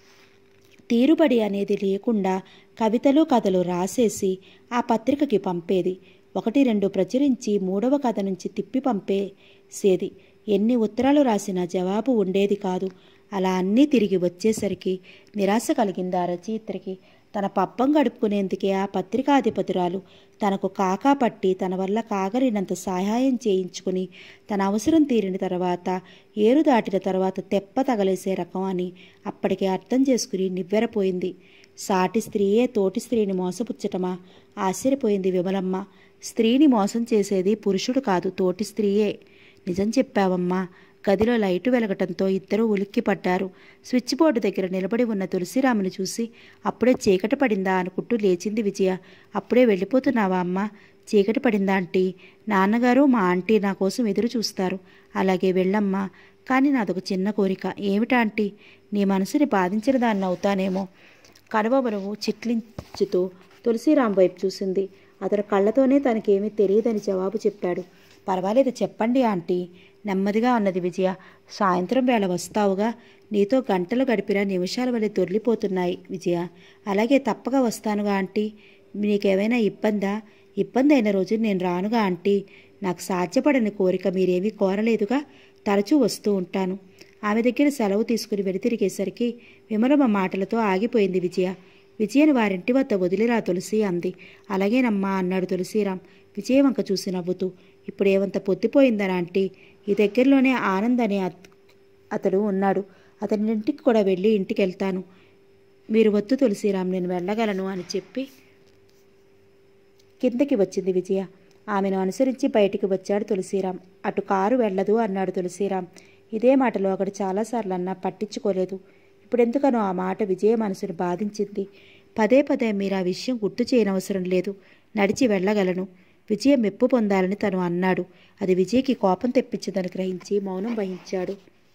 Speaker 1: తీరుబడి అనేది లేకుండా కవితలు కథలు రాసేసి ఆ పత్రికకి పంపేది ఒకటి రెండు ప్రచురించి మూడవ కథ నుంచి తిప్పి పంపేసేది ఎన్ని ఉత్తరాలు రాసినా జవాబు ఉండేది కాదు అలా అన్నీ తిరిగి వచ్చేసరికి నిరాశ కలిగింది ఆ రచయిత్రికి తన పబ్బం గడుపుకునేందుకే ఆ పత్రికాధిపతురాలు తనకు కాకా పట్టి తన వల్ల కాగలినంత సహాయం చేయించుకుని తన అవసరం తీరిన తర్వాత ఏరు దాటిన తర్వాత తెప్ప తగలేసే రకం అని అప్పటికే అర్థం చేసుకుని నివ్వెరపోయింది సాటి స్త్రీయే తోటి స్త్రీని మోసపుచ్చటమా ఆశ్చర్యపోయింది విమలమ్మ స్త్రీని మోసం చేసేది పురుషుడు కాదు తోటి స్త్రీయే నిజం చెప్పావమ్మా గదిలో లైటు వెలగటంతో ఇద్దరూ ఉలిక్కిపడ్డారు స్విచ్ బోర్డు దగ్గర నిలబడి ఉన్న తులసిరాముని చూసి అప్పుడే చీకటి పడిందా అనుకుంటూ లేచింది విజయ అప్పుడే వెళ్ళిపోతున్నావా అమ్మా చీకటి పడిందా ఆంటీ నాన్నగారు మా ఆంటీ నా కోసం ఎదురు చూస్తారు అలాగే వెళ్ళమ్మా కానీ నాదొక చిన్న కోరిక ఏమిటా ఆంటీ నీ మనసుని బాధించిన దాన్ని అవుతానేమో కనుబొమను చిట్లించుతూ తులసిరాం వైపు చూసింది అతను కళ్ళతోనే తనకేమీ తెలియదని జవాబు చెప్పాడు పర్వాలేదు చెప్పండి ఆంటీ నెమ్మదిగా అన్నది విజయ సాయంత్రం వేళ వస్తావుగా నీతో గంటలు గడిపిన నిమిషాల వల్ల దొర్లిపోతున్నాయి విజయ అలాగే తప్పక వస్తానుగా ఆంటీ నీకేమైనా ఇబ్బందా ఇబ్బంది అయిన రోజు నేను రానుగా ఆంటీ నాకు సాధ్యపడని కోరిక మీరేమీ కోరలేదుగా తరచూ వస్తూ ఉంటాను ఆమె దగ్గర సెలవు తీసుకుని వెనుతిరిగేసరికి విమలమ్మ మాటలతో ఆగిపోయింది విజయ విజయను వారింటి వద్ద వదిలిరా తులసి అంది అలాగేనమ్మా అన్నాడు తులసిరాం విజయ వంక చూసి నవ్వుతూ ఇప్పుడు ఏమంత పొద్దుపోయిందని ఆంటీ ఈ దగ్గరలోనే ఆనంద్ అనే అత్- అతడు ఉన్నాడు అతని ఇంటికి కూడా వెళ్ళి ఇంటికి వెళ్తాను మీరు వద్దు తులసిరాం నేను వెళ్ళగలను అని చెప్పి కిందకి వచ్చింది విజయ ఆమెను అనుసరించి బయటికి వచ్చాడు తులసిరాం అటు కారు వెళ్ళదు అన్నాడు తులసిరాం ఇదే మాటలో ఒకడు చాలాసార్లు అన్నా పట్టించుకోలేదు ఇప్పుడెందుకనో ఆ మాట విజయ మనసును బాధించింది పదే పదే మీరు ఆ విషయం గుర్తు చేయనవసరం లేదు నడిచి వెళ్ళగలను విజయ మెప్పు పొందాలని తను అన్నాడు అది విజయ్కి కోపం తెప్పించిందని గ్రహించి మౌనం వహించాడు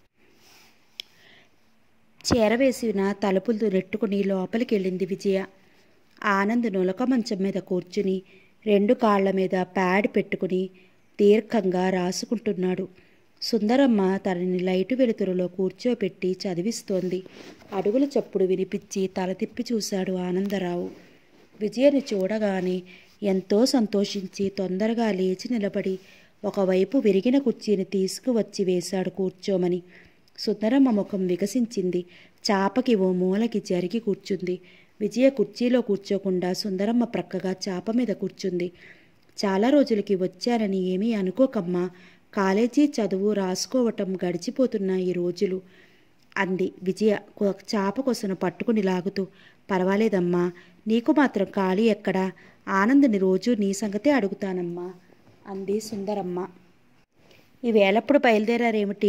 Speaker 1: చేరవేసిన తలుపులు నెట్టుకుని లోపలికి వెళ్ళింది విజయ ఆనంద్ నులక మంచం మీద కూర్చుని రెండు కాళ్ల మీద ప్యాడ్ పెట్టుకుని దీర్ఘంగా రాసుకుంటున్నాడు సుందరమ్మ తనని లైటు వెలుతురులో కూర్చోపెట్టి చదివిస్తోంది అడుగుల చప్పుడు వినిపించి తల తిప్పి చూశాడు ఆనందరావు విజయని చూడగానే ఎంతో సంతోషించి తొందరగా లేచి నిలబడి ఒకవైపు విరిగిన కుర్చీని తీసుకువచ్చి వేశాడు కూర్చోమని సుందరమ్మ ముఖం వికసించింది చాపకి ఓ మూలకి జరిగి కూర్చుంది విజయ కుర్చీలో కూర్చోకుండా సుందరమ్మ ప్రక్కగా చాప మీద కూర్చుంది చాలా రోజులకి వచ్చారని ఏమీ అనుకోకమ్మా కాలేజీ చదువు రాసుకోవటం గడిచిపోతున్న ఈ రోజులు అంది విజయ కొ- చాప కొసను పట్టుకుని లాగుతూ పర్వాలేదమ్మా నీకు మాత్రం ఖాళీ ఎక్కడా ఆనందని రోజు నీ సంగతే అడుగుతానమ్మా అంది సుందరమ్మ ఈవేళప్పుడు బయలుదేరారేమిటి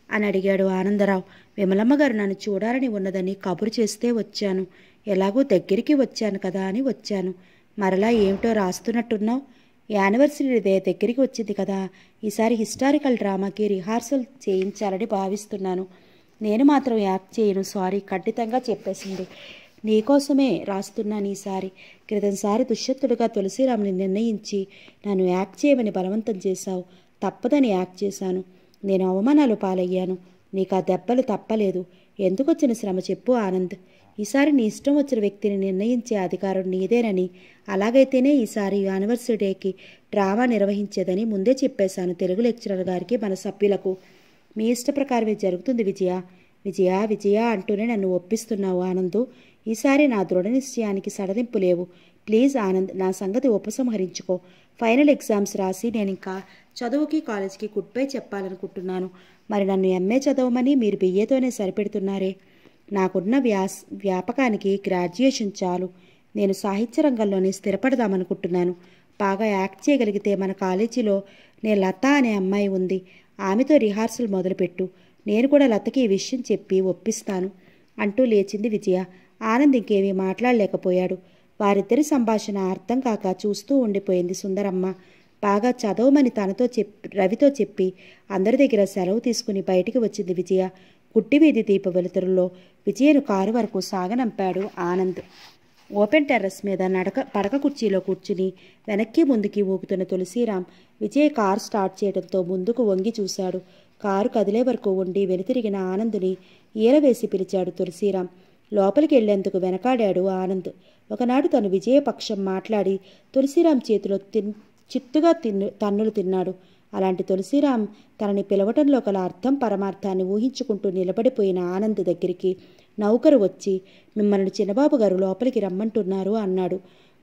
Speaker 1: అని అడిగాడు ఆనందరావు విమలమ్మ గారు నన్ను చూడాలని ఉన్నదని కబురు చేస్తే వచ్చాను ఎలాగో దగ్గరికి వచ్చాను కదా అని వచ్చాను మరలా ఏమిటో రాస్తున్నట్టున్నావు యానివర్సరీ డే దగ్గరికి వచ్చింది కదా ఈసారి హిస్టారికల్ డ్రామాకి రిహార్సల్ చేయించాలని భావిస్తున్నాను నేను మాత్రం యాక్ట్ చేయను సారీ ఖండితంగా చెప్పేసింది నీకోసమే రాస్తున్నాను ఈసారి క్రితంసారి దుష్యత్తుడుగా తులసిరాముని నిర్ణయించి నన్ను యాక్ట్ చేయమని బలవంతం చేశావు తప్పదని యాక్ట్ చేశాను నేను అవమానాలు పాలయ్యాను నీకు ఆ దెబ్బలు తప్పలేదు ఎందుకు వచ్చిన శ్రమ చెప్పు ఆనంద్ ఈసారి నీ ఇష్టం వచ్చిన వ్యక్తిని నిర్ణయించే అధికారం నీదేనని అలాగైతేనే ఈసారి యానివర్సరీ డేకి డ్రామా నిర్వహించేదని ముందే చెప్పేశాను తెలుగు లెక్చరర్ గారికి మన సభ్యులకు మీ ఇష్ట ప్రకారమే జరుగుతుంది విజయ విజయ విజయ అంటూనే నన్ను ఒప్పిస్తున్నావు ఆనందు ఈసారి నా దృఢ నిశ్చయానికి సడలింపు లేవు ప్లీజ్ ఆనంద్ నా సంగతి ఉపసంహరించుకో ఫైనల్ ఎగ్జామ్స్ రాసి నేను ఇంకా చదువుకి కాలేజ్కి గుడ్ బై చెప్పాలనుకుంటున్నాను మరి నన్ను ఎంఏ చదవమని మీరు బిఏతోనే సరిపెడుతున్నారే నాకున్న వ్యాస్ వ్యాపకానికి గ్రాడ్యుయేషన్ చాలు నేను సాహిత్య రంగంలోనే స్థిరపడదామనుకుంటున్నాను బాగా యాక్ట్ చేయగలిగితే మన కాలేజీలో నేను లత అనే అమ్మాయి ఉంది ఆమెతో రిహార్సల్ మొదలుపెట్టు నేను కూడా లతకి ఈ విషయం చెప్పి ఒప్పిస్తాను అంటూ లేచింది విజయ ఆనంద్ ఇంకేమీ మాట్లాడలేకపోయాడు వారిద్దరి సంభాషణ అర్థం కాక చూస్తూ ఉండిపోయింది సుందరమ్మ బాగా చదవమని తనతో చెప్పి రవితో చెప్పి అందరి దగ్గర సెలవు తీసుకుని బయటికి వచ్చింది విజయ గుడ్డి వీధి దీప వెలుతురులో విజయను కారు వరకు సాగనంపాడు ఆనంద్ ఓపెన్ టెర్రస్ మీద నడక పడక కుర్చీలో కూర్చుని వెనక్కి ముందుకి ఊగుతున్న తులసిరాం విజయ్ కారు స్టార్ట్ చేయడంతో ముందుకు వంగి చూశాడు కారు కదిలే వరకు ఉండి వెనుతిరిగిన ఆనందుని ఈలవేసి పిలిచాడు తులసిరాం లోపలికి వెళ్లేందుకు వెనకాడాడు ఆనంద్ ఒకనాడు తను విజయపక్షం మాట్లాడి తులసిరాం చేతిలో తిన్ చిత్తుగా తిన్ను తన్నులు తిన్నాడు అలాంటి తులసిరాం తనని పిలవటంలో గల అర్థం పరమార్థాన్ని ఊహించుకుంటూ నిలబడిపోయిన ఆనంద్ దగ్గరికి నౌకరు వచ్చి మిమ్మల్ని చిన్నబాబు గారు లోపలికి రమ్మంటున్నారు అన్నాడు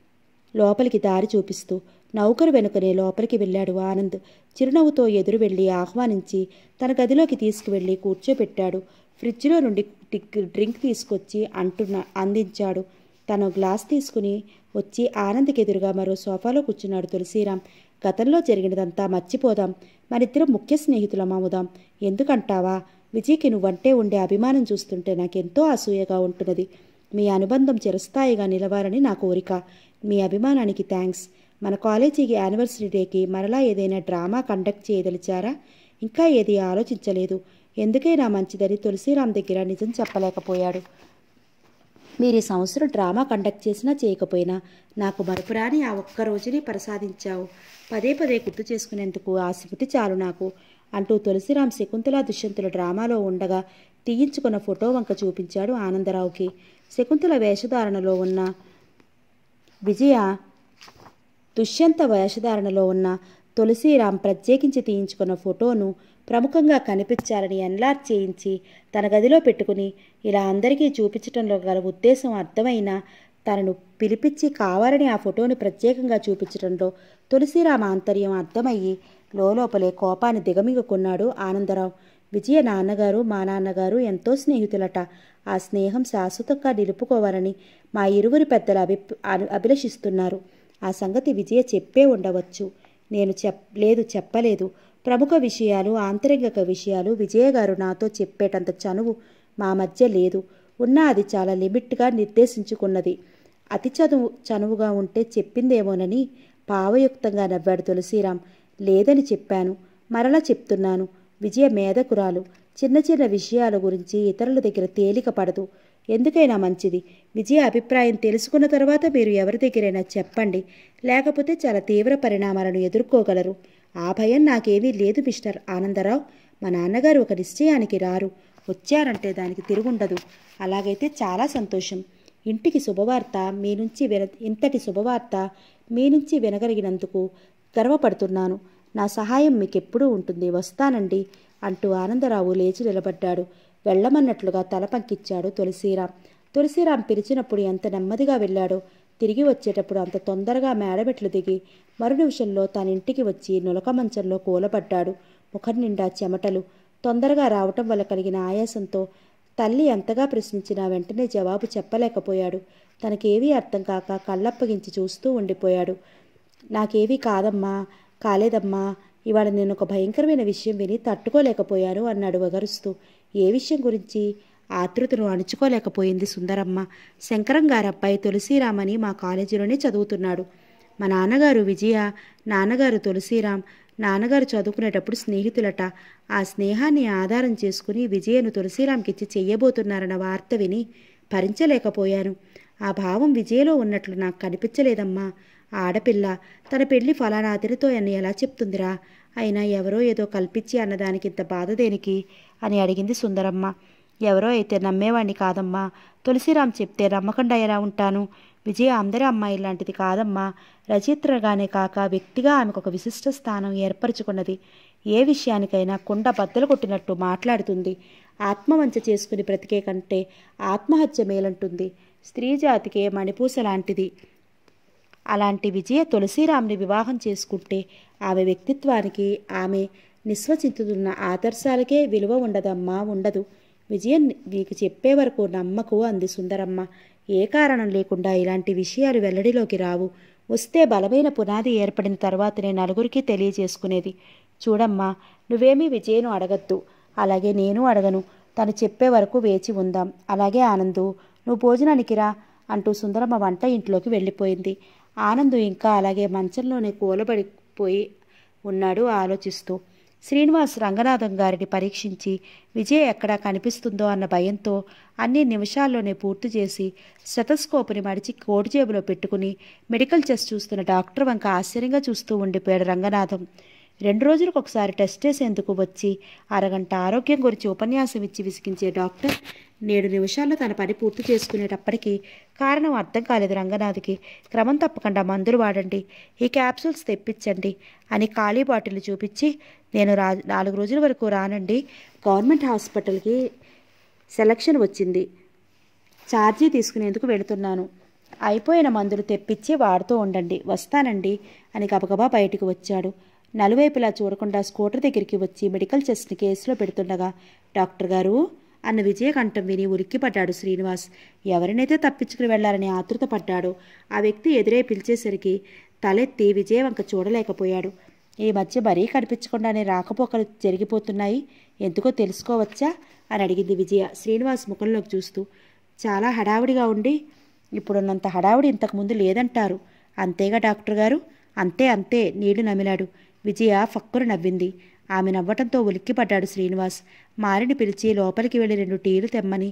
Speaker 1: లోపలికి దారి చూపిస్తూ నౌకరు వెనుకనే లోపలికి వెళ్ళాడు ఆనంద్ చిరునవ్వుతో ఎదురు వెళ్ళి ఆహ్వానించి తన గదిలోకి తీసుకువెళ్ళి కూర్చోపెట్టాడు ఫ్రిడ్జ్లో నుండి టిక్ డ్రింక్ తీసుకొచ్చి అంటున్న అందించాడు తను గ్లాస్ తీసుకుని వచ్చి ఆనంద్కి ఎదురుగా మరో సోఫాలో కూర్చున్నాడు తులసిరాం గతంలో జరిగినదంతా మర్చిపోదాం మనిద్దరం ముఖ్య స్నేహితులం అమ్ముదాం ఎందుకంటావా విజయ్కి నువ్వంటే ఉండే అభిమానం చూస్తుంటే నాకెంతో అసూయగా ఉంటున్నది మీ అనుబంధం చిరస్థాయిగా నిలవాలని నా కోరిక మీ అభిమానానికి థ్యాంక్స్ మన కాలేజీకి యానివర్సరీ డేకి మరలా ఏదైనా డ్రామా కండక్ట్ చేయదలిచారా ఇంకా ఏది ఆలోచించలేదు ఎందుకైనా మంచిదని తులసిరాం దగ్గర నిజం చెప్పలేకపోయాడు మీరు ఈ సంవత్సరం డ్రామా కండక్ట్ చేసినా చేయకపోయినా నాకు మరపురాని ఆ ఒక్క రోజుని ప్రసాదించావు పదే పదే గుర్తు చేసుకునేందుకు ఆ స్మృతి చాలు నాకు అంటూ తులసిరాం శకుంతల దుష్యంతుల డ్రామాలో ఉండగా తీయించుకున్న ఫోటో వంక చూపించాడు ఆనందరావుకి శకుంతల వేషధారణలో ఉన్న విజయ దుష్యంత వేషధారణలో ఉన్న తులసిరాం ప్రత్యేకించి తీయించుకున్న ఫోటోను ప్రముఖంగా కనిపించాలని ఎన్లార్ చేయించి తన గదిలో పెట్టుకుని ఇలా అందరికీ చూపించటంలో గల ఉద్దేశం అర్థమైన తనను పిలిపించి కావాలని ఆ ఫోటోని ప్రత్యేకంగా చూపించడంలో తులసిరామ ఆంతర్యం అర్థమయ్యి లోపలే కోపాన్ని దిగమిగుకున్నాడు ఆనందరావు విజయ నాన్నగారు మా నాన్నగారు ఎంతో స్నేహితులట ఆ స్నేహం శాశ్వతంగా నిలుపుకోవాలని మా ఇరువురి పెద్దలు అభి అభిలషిస్తున్నారు ఆ సంగతి విజయ చెప్పే ఉండవచ్చు నేను చెప్ లేదు చెప్పలేదు ప్రముఖ విషయాలు ఆంతరంగిక విషయాలు విజయ గారు నాతో చెప్పేటంత చనువు మా మధ్య లేదు ఉన్నా అది చాలా లిమిట్గా నిర్దేశించుకున్నది అతి చదువు చనువుగా ఉంటే చెప్పిందేమోనని భావయుక్తంగా నవ్వాడు తులసిరాం లేదని చెప్పాను మరలా చెప్తున్నాను విజయ మేధకురాలు చిన్న చిన్న విషయాల గురించి ఇతరుల దగ్గర తేలిక పడదు ఎందుకైనా మంచిది విజయ అభిప్రాయం తెలుసుకున్న తర్వాత మీరు ఎవరి దగ్గరైనా చెప్పండి లేకపోతే చాలా తీవ్ర పరిణామాలను ఎదుర్కోగలరు ఆ భయం నాకేమీ లేదు మిస్టర్ ఆనందరావు మా నాన్నగారు ఒక నిశ్చయానికి రారు వచ్చారంటే దానికి తిరుగుండదు అలాగైతే చాలా సంతోషం ఇంటికి శుభవార్త మీ నుంచి విన ఇంతటి శుభవార్త మీ నుంచి వినగలిగినందుకు గర్వపడుతున్నాను నా సహాయం మీకెప్పుడూ ఉంటుంది వస్తానండి అంటూ ఆనందరావు లేచి నిలబడ్డాడు వెళ్ళమన్నట్లుగా తల పంకిచ్చాడు తులసిరాం తులసిరాం పిలిచినప్పుడు ఎంత నెమ్మదిగా వెళ్ళాడో తిరిగి వచ్చేటప్పుడు అంత తొందరగా మేడమెట్లు దిగి మరు నిమిషంలో తన ఇంటికి వచ్చి నులక మంచంలో కూలబడ్డాడు ముఖం నిండా చెమటలు తొందరగా రావటం వల్ల కలిగిన ఆయాసంతో తల్లి ఎంతగా ప్రశ్నించినా వెంటనే జవాబు చెప్పలేకపోయాడు తనకేవీ అర్థం కాక కళ్ళప్పగించి చూస్తూ ఉండిపోయాడు నాకేవీ కాదమ్మా కాలేదమ్మా ఇవాళ నేను ఒక భయంకరమైన విషయం విని తట్టుకోలేకపోయాను అన్నాడు వగరుస్తూ ఏ విషయం గురించి ఆతృతను అణుచుకోలేకపోయింది సుందరమ్మ శంకరం గారు అబ్బాయి తులసిరామని మా కాలేజీలోనే చదువుతున్నాడు మా నాన్నగారు విజయ నాన్నగారు తులసిరాం నాన్నగారు చదువుకునేటప్పుడు స్నేహితులట ఆ స్నేహాన్ని ఆధారం చేసుకుని విజయను తులసిరాంకిచ్చి చెయ్యబోతున్నారన్న వార్త విని భరించలేకపోయాను ఆ భావం విజయలో ఉన్నట్లు నాకు కనిపించలేదమ్మా ఆ ఆడపిల్ల తన పెళ్లి ఫలానా అతనితో అని ఎలా చెప్తుందిరా అయినా ఎవరో ఏదో కల్పించి అన్నదానికి ఇంత బాధ దేనికి అని అడిగింది సుందరమ్మ ఎవరో అయితే నమ్మేవాణ్ణి కాదమ్మా తులసిరాం చెప్తే నమ్మకుండా ఎలా ఉంటాను విజయ అందరి అమ్మాయి లాంటిది కాదమ్మా రచయిత్రగానే కాక వ్యక్తిగా ఆమెకు ఒక విశిష్ట స్థానం ఏర్పరచుకున్నది ఏ విషయానికైనా కుండ బద్దలు కొట్టినట్టు మాట్లాడుతుంది ఆత్మవంచ చేసుకుని బ్రతికే కంటే ఆత్మహత్య మేలంటుంది స్త్రీ జాతికే మణిపూస లాంటిది అలాంటి విజయ తులసిరామ్ని వివాహం చేసుకుంటే ఆమె వ్యక్తిత్వానికి ఆమె నిస్వచింతుతున్న ఆదర్శాలకే విలువ ఉండదమ్మా ఉండదు విజయం నీకు చెప్పే వరకు నమ్మకు అంది సుందరమ్మ ఏ కారణం లేకుండా ఇలాంటి విషయాలు వెల్లడిలోకి రావు వస్తే బలమైన పునాది ఏర్పడిన తర్వాతనే నలుగురికి తెలియజేసుకునేది చూడమ్మా నువ్వేమీ విజయను అడగద్దు అలాగే నేను అడగను తను చెప్పే వరకు వేచి ఉందాం అలాగే ఆనందు నువ్వు భోజనానికి రా అంటూ సుందరమ్మ వంట ఇంట్లోకి వెళ్ళిపోయింది ఆనందు ఇంకా అలాగే మంచంలోనే కూలబడిపోయి ఉన్నాడు ఆలోచిస్తూ శ్రీనివాస్ రంగనాథం గారిని పరీక్షించి విజయ్ ఎక్కడా కనిపిస్తుందో అన్న భయంతో అన్ని నిమిషాల్లోనే పూర్తి చేసి స్టెతస్కోప్ని మడిచి కోటి జేబులో పెట్టుకుని మెడికల్ చెస్ట్ చూస్తున్న డాక్టర్ వంక ఆశ్చర్యంగా చూస్తూ ఉండిపోయాడు రంగనాథం రెండు రోజులకు ఒకసారి టెస్ట్ చేసేందుకు వచ్చి అరగంట ఆరోగ్యం గురించి ఉపన్యాసం ఇచ్చి విసిగించే డాక్టర్ నేడు నిమిషాల్లో తన పని పూర్తి చేసుకునేటప్పటికీ కారణం అర్థం కాలేదు రంగనాథ్కి క్రమం తప్పకుండా మందులు వాడండి ఈ క్యాప్సూల్స్ తెప్పించండి అని ఖాళీ బాటిల్ చూపించి నేను రా నాలుగు రోజుల వరకు రానండి గవర్నమెంట్ హాస్పిటల్కి సెలక్షన్ వచ్చింది ఛార్జీ తీసుకునేందుకు వెళుతున్నాను అయిపోయిన మందులు తెప్పించి వాడుతూ ఉండండి వస్తానండి అని గబగబా బయటికి వచ్చాడు నలువైపులా చూడకుండా స్కూటర్ దగ్గరికి వచ్చి మెడికల్ చెస్ట్ని కేసులో పెడుతుండగా డాక్టర్ గారు అన్న విజయకంఠం విని ఉలిక్కిపడ్డాడు శ్రీనివాస్ ఎవరినైతే తప్పించుకుని వెళ్లాలని ఆతృత పడ్డాడో ఆ వ్యక్తి ఎదురే పిలిచేసరికి తలెత్తి విజయ వంక చూడలేకపోయాడు ఈ మధ్య మరీ కనిపించకుండానే రాకపోకలు జరిగిపోతున్నాయి ఎందుకో తెలుసుకోవచ్చా అని అడిగింది విజయ శ్రీనివాస్ ముఖంలోకి చూస్తూ చాలా హడావిడిగా ఉండి ఇప్పుడున్నంత హడావిడి ఇంతకుముందు లేదంటారు అంతేగా డాక్టర్ గారు అంతే అంతే నీళ్లు నమిలాడు విజయ ఫక్కురు నవ్వింది ఆమె నవ్వటంతో ఉలిక్కిపడ్డాడు శ్రీనివాస్ మారిని పిలిచి లోపలికి వెళ్ళి రెండు టీలు తెమ్మని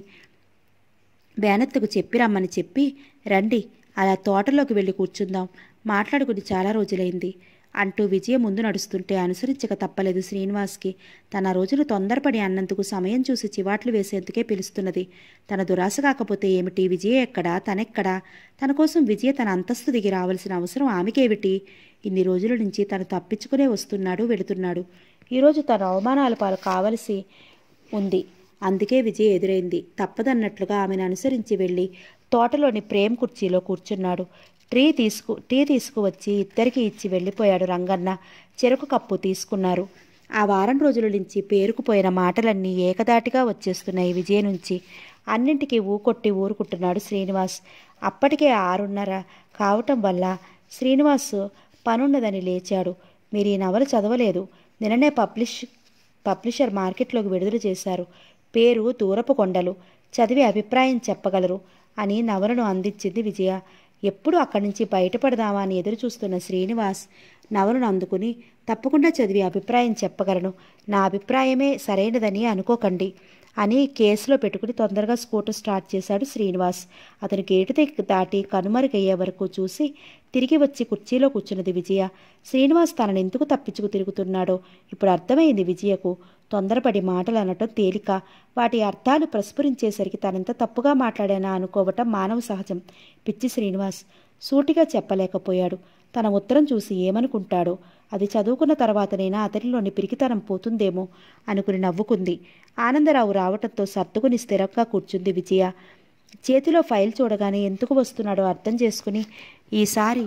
Speaker 1: బేనత్తకు చెప్పి రమ్మని చెప్పి రండి అలా తోటలోకి వెళ్ళి కూర్చుందాం మాట్లాడుకుని చాలా రోజులైంది అంటూ విజయ ముందు నడుస్తుంటే అనుసరించక తప్పలేదు శ్రీనివాస్కి తన రోజులు తొందరపడి అన్నందుకు సమయం చూసి చివాట్లు వేసేందుకే పిలుస్తున్నది తన దురాశ కాకపోతే ఏమిటి విజయ ఎక్కడా తనెక్కడా తన కోసం విజయ తన అంతస్తు దిగి రావాల్సిన అవసరం ఆమెకేమిటి ఇన్ని రోజుల నుంచి తను తప్పించుకునే వస్తున్నాడు వెళుతున్నాడు ఈరోజు తన అవమానాల పాలు కావలసి ఉంది అందుకే విజయ్ ఎదురైంది తప్పదన్నట్లుగా ఆమెను అనుసరించి వెళ్ళి తోటలోని ప్రేమ్ కుర్చీలో కూర్చున్నాడు టీ తీసుకు టీ తీసుకువచ్చి ఇద్దరికి ఇచ్చి వెళ్ళిపోయాడు రంగన్న చెరుకు కప్పు తీసుకున్నారు ఆ వారం రోజుల నుంచి పేరుకుపోయిన మాటలన్నీ ఏకదాటిగా వచ్చేస్తున్నాయి విజయ్ నుంచి అన్నింటికీ ఊకొట్టి ఊరుకుంటున్నాడు శ్రీనివాస్ అప్పటికే ఆరున్నర కావటం వల్ల శ్రీనివాస్ పనున్నదని లేచాడు మీరు ఈ నవల చదవలేదు నిన్ననే పబ్లిష్ పబ్లిషర్ మార్కెట్లోకి విడుదల చేశారు పేరు దూరపు కొండలు చదివి అభిప్రాయం చెప్పగలరు అని నవలను అందించింది విజయ ఎప్పుడు అక్కడి నుంచి బయటపడదామా అని ఎదురు చూస్తున్న శ్రీనివాస్ నవలను అందుకుని తప్పకుండా చదివి అభిప్రాయం చెప్పగలను నా అభిప్రాయమే సరైనదని అనుకోకండి అని కేసులో పెట్టుకుని తొందరగా స్కూటర్ స్టార్ట్ చేశాడు శ్రీనివాస్ అతను గేటు దగ్గర దాటి కనుమరుగయ్యే వరకు చూసి తిరిగి వచ్చి కుర్చీలో కూర్చున్నది విజయ శ్రీనివాస్ తనను ఎందుకు తప్పించుకు తిరుగుతున్నాడో ఇప్పుడు అర్థమైంది విజయకు తొందరపడి మాటలు అనటం తేలిక వాటి అర్థాలు ప్రస్ఫురించేసరికి తనంత తప్పుగా మాట్లాడానా అనుకోవటం మానవ సహజం పిచ్చి శ్రీనివాస్ సూటిగా చెప్పలేకపోయాడు తన ఉత్తరం చూసి ఏమనుకుంటాడో అది చదువుకున్న తర్వాతనైనా అతనిలోని పిరికితనం పోతుందేమో అనుకుని నవ్వుకుంది ఆనందరావు రావటంతో సర్దుకుని స్థిరంగా కూర్చుంది విజయ చేతిలో ఫైల్ చూడగానే ఎందుకు వస్తున్నాడో అర్థం చేసుకుని ఈసారి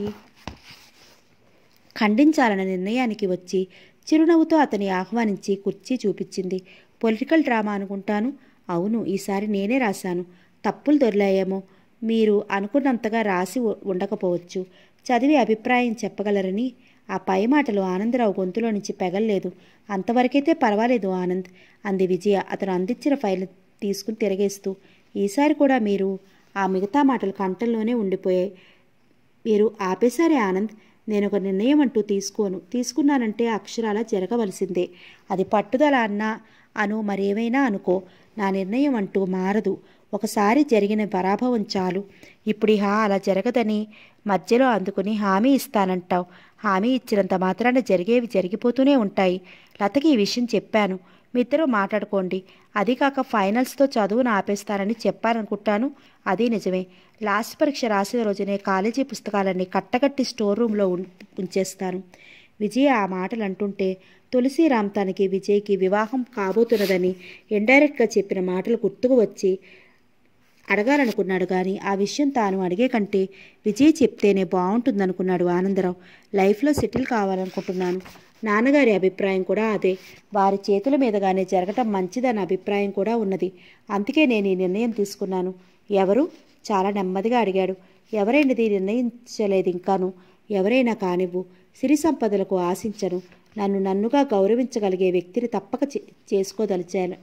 Speaker 1: ఖండించాలన్న నిర్ణయానికి వచ్చి చిరునవ్వుతో అతని ఆహ్వానించి కుర్చీ చూపించింది పొలిటికల్ డ్రామా అనుకుంటాను అవును ఈసారి నేనే రాశాను తప్పులు దొరిలాయేమో మీరు అనుకున్నంతగా రాసి ఉ- ఉండకపోవచ్చు చదివి అభిప్రాయం చెప్పగలరని ఆ పై మాటలు ఆనందరావు గొంతులో నుంచి పెగల్లేదు అంతవరకైతే పర్వాలేదు ఆనంద్ అంది విజయ అతను అందించిన ఫైల్ తీసుకుని తిరగేస్తూ ఈసారి కూడా మీరు ఆ మిగతా మాటలు కంఠంలోనే ఉండిపోయాయి మీరు ఆపేశారే ఆనంద్ నేను ఒక నిర్ణయం అంటూ తీసుకోను తీసుకున్నానంటే అక్షరాల జరగవలసిందే అది పట్టుదల అన్నా అను మరేమైనా అనుకో నా నిర్ణయం అంటూ మారదు ఒకసారి జరిగిన పరాభవం చాలు ఇప్పుడు ఇహ అలా జరగదని మధ్యలో అందుకుని హామీ ఇస్తానంటావు హామీ ఇచ్చినంత మాత్రాన జరిగేవి జరిగిపోతూనే ఉంటాయి లతకి ఈ విషయం చెప్పాను మీ ఇద్దరూ మాట్లాడుకోండి అది కాక ఫైనల్స్తో చదువును ఆపేస్తానని చెప్పాననుకుంటాను అది నిజమే లాస్ట్ పరీక్ష రాసిన రోజునే కాలేజీ పుస్తకాలన్నీ కట్టకట్టి స్టోర్ రూమ్లో ఉం- ఉంచేస్తాను విజయ ఆ మాటలు అంటుంటే తులసిరామ్ తనకి విజయ్కి వివాహం కాబోతున్నదని ఇండైరెక్ట్గా చెప్పిన మాటలు గుర్తుకు వచ్చి అడగాలనుకున్నాడు కానీ ఆ విషయం తాను అడిగే కంటే విజయ్ చెప్తేనే బాగుంటుందనుకున్నాడు ఆనందరావు లైఫ్లో సెటిల్ కావాలనుకుంటున్నాను నాన్నగారి అభిప్రాయం కూడా అదే వారి చేతుల మీదుగానే జరగటం మంచిదన్న అభిప్రాయం కూడా ఉన్నది అందుకే నేను ఈ నిర్ణయం తీసుకున్నాను ఎవరు చాలా నెమ్మదిగా అడిగాడు ఎవరైనది నిర్ణయించలేదు ఇంకాను ఎవరైనా కానివ్వు సిరి సంపదలకు ఆశించను నన్ను నన్నుగా గౌరవించగలిగే వ్యక్తిని తప్పక చే- చేసుకోదలిచాను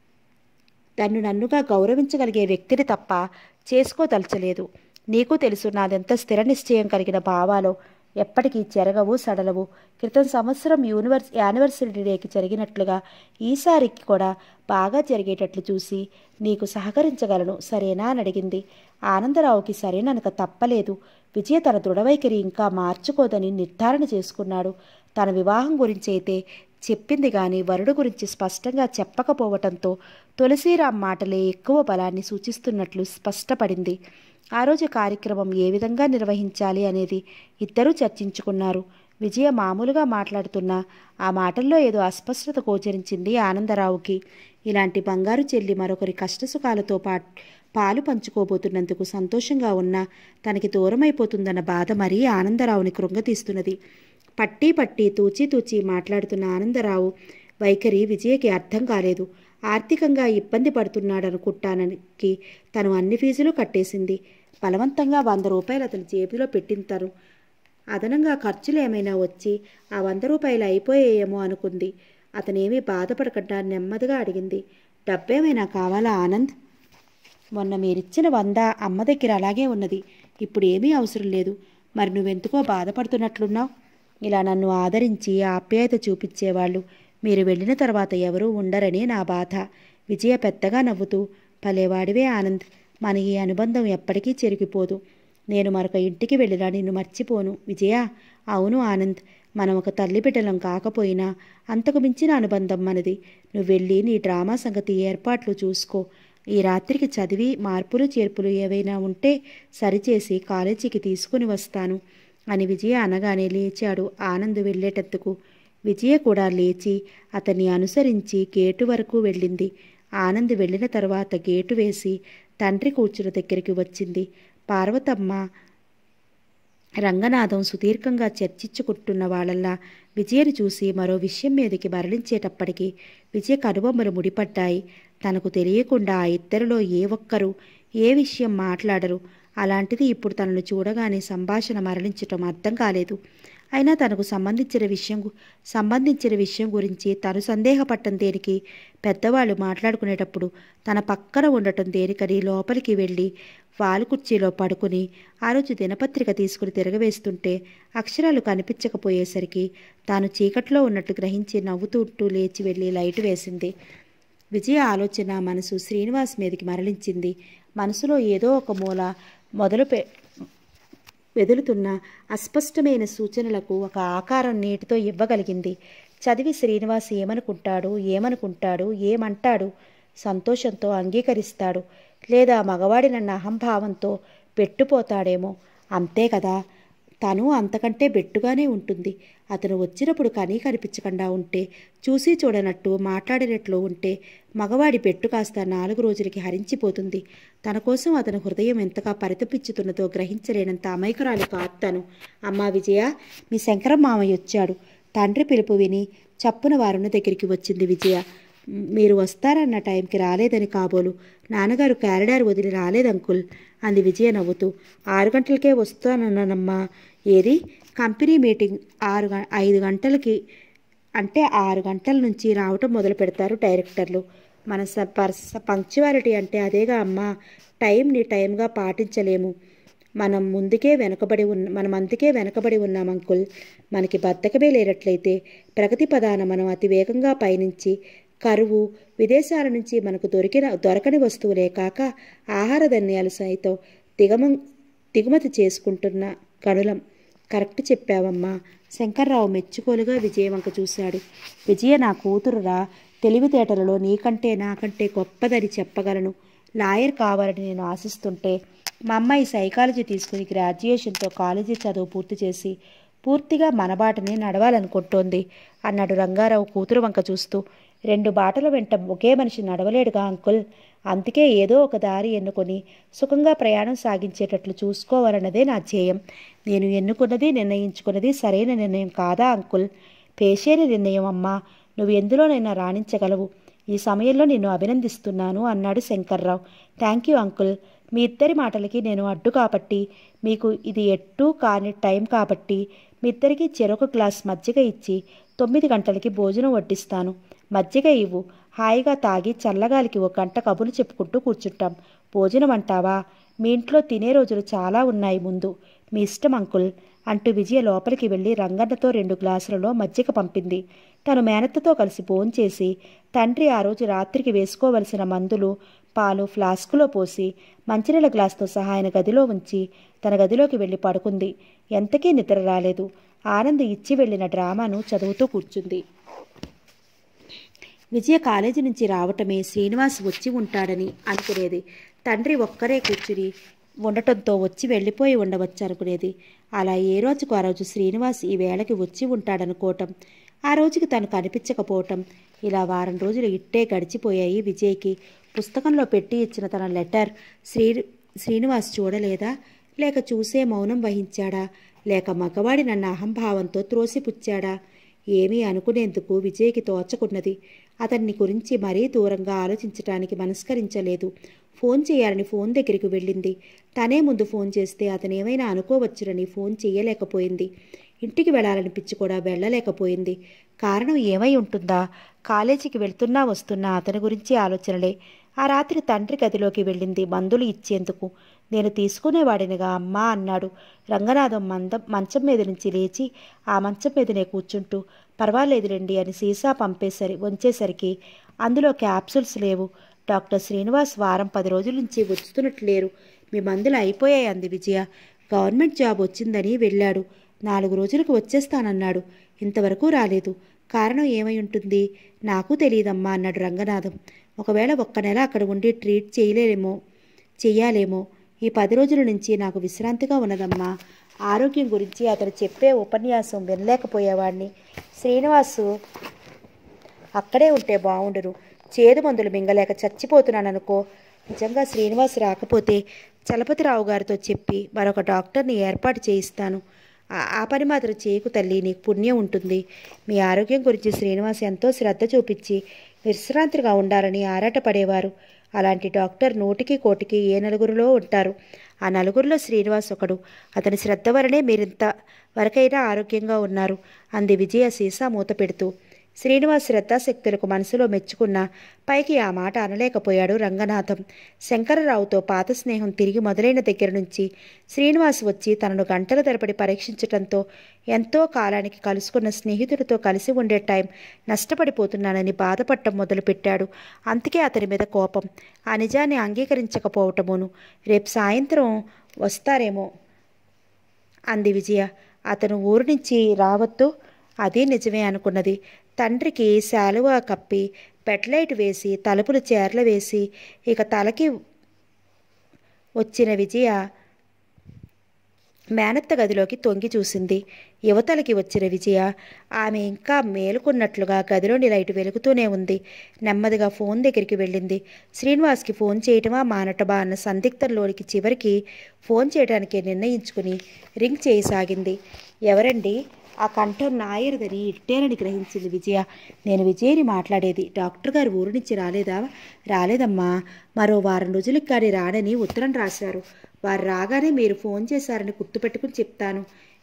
Speaker 1: తన్ను నన్నుగా గౌరవించగలిగే వ్యక్తిని తప్ప చేసుకోదలచలేదు నీకు తెలుసు నాదెంత స్థిర నిశ్చయం కలిగిన భావాలో ఎప్పటికీ చెరగవు సడలవు క్రితం సంవత్సరం యూనివర్స్ యానివర్సరీ డేకి జరిగినట్లుగా ఈసారికి కూడా బాగా జరిగేటట్లు చూసి నీకు సహకరించగలను సరేనా అని అడిగింది ఆనందరావుకి సరేననక తప్పలేదు విజయ తన దృఢవైఖరి ఇంకా మార్చుకోదని నిర్ధారణ చేసుకున్నాడు తన వివాహం గురించి అయితే చెప్పింది గాని వరుడు గురించి స్పష్టంగా చెప్పకపోవటంతో తులసిరామ్ మాటలే ఎక్కువ బలాన్ని సూచిస్తున్నట్లు స్పష్టపడింది ఆ రోజు కార్యక్రమం ఏ విధంగా నిర్వహించాలి అనేది ఇద్దరూ చర్చించుకున్నారు విజయ మామూలుగా మాట్లాడుతున్నా ఆ మాటల్లో ఏదో అస్పష్టత గోచరించింది ఆనందరావుకి ఇలాంటి బంగారు చెల్లి మరొకరి కష్టసుఖాలతో పా పాలు పంచుకోబోతున్నందుకు సంతోషంగా ఉన్నా తనకి దూరమైపోతుందన్న బాధ మరీ ఆనందరావుని కృంగతీస్తున్నది పట్టి పట్టి తూచి తూచి మాట్లాడుతున్న ఆనందరావు వైఖరి విజయకి అర్థం కాలేదు ఆర్థికంగా ఇబ్బంది పడుతున్నాడనుకుంటానికి తను అన్ని ఫీజులు కట్టేసింది బలవంతంగా వంద రూపాయలు అతని జేబులో పెట్టిన తను అదనంగా ఖర్చులు ఏమైనా వచ్చి ఆ వంద రూపాయలు అయిపోయాయేమో అనుకుంది అతనేమీ బాధపడకుండా నెమ్మదిగా అడిగింది డబ్బేమైనా కావాలా ఆనంద్ మొన్న మీరిచ్చిన వంద అమ్మ దగ్గర అలాగే ఉన్నది ఇప్పుడు ఏమీ అవసరం లేదు మరి నువ్వెందుకో బాధపడుతున్నట్లున్నావు ఇలా నన్ను ఆదరించి ఆప్యాయత చూపించేవాళ్ళు మీరు వెళ్ళిన తర్వాత ఎవరూ ఉండరని నా బాధ విజయ పెద్దగా నవ్వుతూ భలేవాడివే ఆనంద్ మన ఈ అనుబంధం ఎప్పటికీ చెరిగిపోదు నేను మరొక ఇంటికి వెళ్ళినా నిన్ను మర్చిపోను విజయ అవును ఆనంద్ మనం ఒక తల్లి బిడ్డలం కాకపోయినా అంతకు మించిన అనుబంధం మనది నువ్వు వెళ్ళి నీ డ్రామా సంగతి ఏర్పాట్లు చూసుకో ఈ రాత్రికి చదివి మార్పులు చేర్పులు ఏవైనా ఉంటే సరిచేసి కాలేజీకి తీసుకుని వస్తాను అని విజయ అనగానే లేచాడు ఆనంద్ వెళ్ళేటందుకు విజయ కూడా లేచి అతన్ని అనుసరించి గేటు వరకు వెళ్ళింది ఆనంద్ వెళ్ళిన తర్వాత గేటు వేసి తండ్రి కూర్చున్న దగ్గరికి వచ్చింది పార్వతమ్మ రంగనాథం సుదీర్ఘంగా చర్చించుకుంటున్న వాళ్ళల్లా విజయను చూసి మరో విషయం మీదకి మరలించేటప్పటికి విజయ కనుబొమ్మలు ముడిపడ్డాయి తనకు తెలియకుండా ఆ ఇద్దరిలో ఏ ఒక్కరూ ఏ విషయం మాట్లాడరు అలాంటిది ఇప్పుడు తనను చూడగానే సంభాషణ మరలించటం అర్థం కాలేదు అయినా తనకు సంబంధించిన విషయం గు- సంబంధించిన విషయం గురించి తను సందేహపట్టం దేనికి పెద్దవాళ్ళు మాట్లాడుకునేటప్పుడు తన పక్కన ఉండటం దేనికని లోపలికి వెళ్ళి వాలు కుర్చీలో పడుకుని ఆ రోజు దినపత్రిక తీసుకుని తిరగవేస్తుంటే అక్షరాలు కనిపించకపోయేసరికి తాను చీకట్లో ఉన్నట్టు గ్రహించి నవ్వుతుంటూ లేచి వెళ్ళి లైట్ వేసింది విజయ ఆలోచన మనసు శ్రీనివాస్ మీదకి మరలించింది మనసులో ఏదో ఒక మూల మొదలు పె వెదులుతున్న అస్పష్టమైన సూచనలకు ఒక ఆకారం నీటితో ఇవ్వగలిగింది చదివి శ్రీనివాస్ ఏమనుకుంటాడు ఏమనుకుంటాడు ఏమంటాడు సంతోషంతో అంగీకరిస్తాడు లేదా మగవాడినన్న అహంభావంతో పెట్టుపోతాడేమో అంతే కదా తను అంతకంటే బెట్టుగానే ఉంటుంది అతను వచ్చినప్పుడు కనీ కనిపించకుండా ఉంటే చూసి చూడనట్టు మాట్లాడినట్లు ఉంటే మగవాడి పెట్టు కాస్త నాలుగు రోజులకి హరించిపోతుంది తన కోసం అతని హృదయం ఎంతగా పరితపించుతున్నదో గ్రహించలేనంత అమైకురాలి కాదు తను అమ్మా విజయ మీ శంకరం మామయ్య వచ్చాడు తండ్రి పిలుపు విని చప్పున వారున్న దగ్గరికి వచ్చింది విజయ "మ్, మీరు వస్తారన్న టైంకి రాలేదని కాబోలు నాన్నగారు క్యారిడార్ వదిలి రాలేదు అంకుల్ అంది విజయ నవ్వుతూ ఆరు గంటలకే వస్తానన్నానమ్మా ఏది కంపెనీ మీటింగ్ ఆరు గ- ఐదు గంటలకి అంటే ఆరు గంటల నుంచి రావటం మొదలు పెడతారు డైరెక్టర్లు మన స పర్స పంక్చువాలిటీ అంటే అదేగా అమ్మా టైంని టైంగా పాటించలేము మనం ముందుకే వెనకబడి ఉన్న మనం అందుకే వెనకబడి ఉన్నాం అంకుల్ మనకి బద్ధకమే లేనట్లయితే ప్రగతి పదాన మనం అతి వేగంగా పయనించి కరువు విదేశాల నుంచి మనకు దొరికిన దొరకని వస్తువులే కాక ఆహార ధాన్యాలు సైతం దిగమ దిగుమతి చేసుకుంటున్న గనులం కరెక్ట్ చెప్పావమ్మా శంకర్రావు మెచ్చుకోలుగా విజయ వంక చూశాడు విజయ నా కూతురురా తెలివితేటలలో నీకంటే నాకంటే గొప్పదని చెప్పగలను లాయర్ కావాలని నేను ఆశిస్తుంటే మా అమ్మాయి సైకాలజీ తీసుకుని గ్రాడ్యుయేషన్తో కాలేజీ చదువు పూర్తి చేసి పూర్తిగా మన బాటనే నడవాలనుకుంటోంది అన్నాడు రంగారావు కూతురు వంక చూస్తూ రెండు బాటల వెంట ఒకే మనిషి నడవలేడుగా అంకుల్ అందుకే ఏదో ఒక దారి ఎన్నుకొని సుఖంగా ప్రయాణం సాగించేటట్లు చూసుకోవాలన్నదే నా ధ్యేయం నేను ఎన్నుకున్నది నిర్ణయించుకున్నది సరైన నిర్ణయం కాదా అంకుల్ పేషేని నిర్ణయం అమ్మా నువ్వు ఎందులోనైనా రాణించగలవు ఈ సమయంలో నిన్ను అభినందిస్తున్నాను అన్నాడు శంకర్రావు థ్యాంక్ యూ అంకుల్ మీ ఇద్దరి మాటలకి నేను అడ్డు కాబట్టి మీకు ఇది ఎట్టు కాని టైం కాబట్టి మీ ఇద్దరికి చెరొక గ్లాస్ మజ్జిగ ఇచ్చి తొమ్మిది గంటలకి భోజనం వడ్డిస్తాను మజ్జిగ ఇవ్వు హాయిగా తాగి చల్లగాలికి ఒక గంట కబుర్లు చెప్పుకుంటూ కూర్చుంటాం భోజనం అంటావా మీ ఇంట్లో తినే రోజులు చాలా ఉన్నాయి ముందు మీ ఇష్టం అంకుల్ అంటూ విజయ లోపలికి వెళ్ళి రంగన్నతో రెండు గ్లాసులలో మజ్జిగ పంపింది తను మేనత్తతో కలిసి భోంచేసి తండ్రి ఆ రోజు రాత్రికి వేసుకోవలసిన మందులు పాలు ఫ్లాస్కులో పోసి మంచినీళ్ళ గ్లాసుతో సహా ఆయన గదిలో ఉంచి తన గదిలోకి వెళ్ళి పడుకుంది ఎంతకీ నిద్ర రాలేదు ఆనంద్ ఇచ్చి వెళ్ళిన డ్రామాను చదువుతూ కూర్చుంది విజయ కాలేజీ నుంచి రావటమే శ్రీనివాస్ వచ్చి ఉంటాడని అనుకునేది తండ్రి ఒక్కరే కూర్చుని ఉండటంతో వచ్చి వెళ్ళిపోయి ఉండవచ్చు అనుకునేది అలా ఏ రోజుకు ఆ రోజు శ్రీనివాస్ ఈ వేళకి వచ్చి ఉంటాడనుకోవటం ఆ రోజుకి తను కనిపించకపోవటం ఇలా వారం రోజులు ఇట్టే గడిచిపోయాయి విజయ్కి పుస్తకంలో పెట్టి ఇచ్చిన తన లెటర్ శ్రీ శ్రీనివాస్ చూడలేదా లేక చూసే మౌనం వహించాడా లేక మగవాడి నన్న అహంభావంతో త్రోసిపుచ్చాడా ఏమీ అనుకునేందుకు విజయ్కి తోచకున్నది అతన్ని గురించి మరీ దూరంగా ఆలోచించటానికి మనస్కరించలేదు ఫోన్ చేయాలని ఫోన్ దగ్గరికి వెళ్ళింది తనే ముందు ఫోన్ చేస్తే అతను ఏమైనా అనుకోవచ్చునని ఫోన్ చేయలేకపోయింది ఇంటికి వెళ్ళాలనిపించి కూడా వెళ్ళలేకపోయింది కారణం ఏమై ఉంటుందా కాలేజీకి వెళ్తున్నా వస్తున్నా అతని గురించి ఆలోచనలే ఆ రాత్రి తండ్రి గదిలోకి వెళ్ళింది మందులు ఇచ్చేందుకు నేను తీసుకునేవాడినిగా అమ్మా అన్నాడు రంగనాథం మంద మంచం మీద నుంచి లేచి ఆ మంచం మీదనే కూర్చుంటూ పర్వాలేదులేండి అని సీసా పంపేసరి వంచేసరికి అందులో క్యాప్సూల్స్ లేవు డాక్టర్ శ్రీనివాస్ వారం పది రోజుల నుంచి వచ్చుతున్నట్లు లేరు మీ మందులు అయిపోయాయి అంది విజయ గవర్నమెంట్ జాబ్ వచ్చిందని వెళ్ళాడు నాలుగు రోజులకు వచ్చేస్తానన్నాడు ఇంతవరకు రాలేదు కారణం ఏమై ఉంటుంది నాకు తెలియదమ్మా అన్నాడు రంగనాథం ఒకవేళ ఒక్క నెల అక్కడ ఉండి ట్రీట్ చేయలేమో చెయ్యాలేమో ఈ పది రోజుల నుంచి నాకు విశ్రాంతిగా ఉన్నదమ్మా ఆరోగ్యం గురించి అతను చెప్పే ఉపన్యాసం వినలేకపోయేవాడిని శ్రీనివాసు అక్కడే ఉంటే బాగుండును చేదు మందులు మింగలేక చచ్చిపోతున్నాననుకో నిజంగా శ్రీనివాస్ రాకపోతే చలపతిరావు గారితో చెప్పి మరొక డాక్టర్ని ఏర్పాటు చేయిస్తాను ఆ- ఆ పని మాత్రం చేయకు తల్లి నీకు పుణ్యం ఉంటుంది మీ ఆరోగ్యం గురించి శ్రీనివాస్ ఎంతో శ్రద్ధ చూపించి విశ్రాంతిగా ఉండాలని ఆరాటపడేవారు అలాంటి డాక్టర్ నూటికి కోటికి ఏ నలుగురిలో ఉంటారు ఆ నలుగురిలో శ్రీనివాస్ ఒకడు అతని శ్రద్ధ వలనే మీరింత వరకైనా ఆరోగ్యంగా ఉన్నారు అంది విజయ సీసా మూత పెడుతూ శ్రీనివాస్ శ్రద్ధాశక్తులకు మనసులో మెచ్చుకున్న పైకి ఆ మాట అనలేకపోయాడు రంగనాథం శంకరరావుతో పాత స్నేహం తిరిగి మొదలైన దగ్గర నుంచి శ్రీనివాస్ వచ్చి తనను గంటల తరబడి పరీక్షించటంతో ఎంతో కాలానికి కలుసుకున్న స్నేహితుడితో కలిసి ఉండే టైం నష్టపడిపోతున్నానని బాధపడటం మొదలుపెట్టాడు అందుకే అతని మీద కోపం ఆ నిజాన్ని అంగీకరించకపోవటమును రేపు సాయంత్రం వస్తారేమో అంది విజయ అతను ఊరు నుంచి రావద్దు అదే నిజమే అనుకున్నది తండ్రికి శాలువా కప్పి బెడ్లైట్ వేసి తలుపులు చేర్ల వేసి ఇక తలకి వచ్చిన విజయ మేనత్త గదిలోకి తొంగి చూసింది యువతలకి వచ్చిన విజయ ఆమె ఇంకా మేలుకున్నట్లుగా గదిలోని లైటు వెలుగుతూనే ఉంది నెమ్మదిగా ఫోన్ దగ్గరికి వెళ్ళింది శ్రీనివాస్కి ఫోన్ చేయటమా మానటమా అన్న సందిగ్ధంలోనికి చివరికి ఫోన్ చేయడానికి నిర్ణయించుకుని రింగ్ చేయసాగింది ఎవరండి ఆ కంఠం నాయరదని ఇట్టేనని గ్రహించింది విజయ నేను విజయని మాట్లాడేది డాక్టర్ గారు ఊరు నుంచి రాలేదా రాలేదమ్మా మరో వారం రోజులకు కానీ రానని ఉత్తరం రాశారు వారు రాగానే మీరు ఫోన్ చేశారని గుర్తుపెట్టుకుని చెప్తాను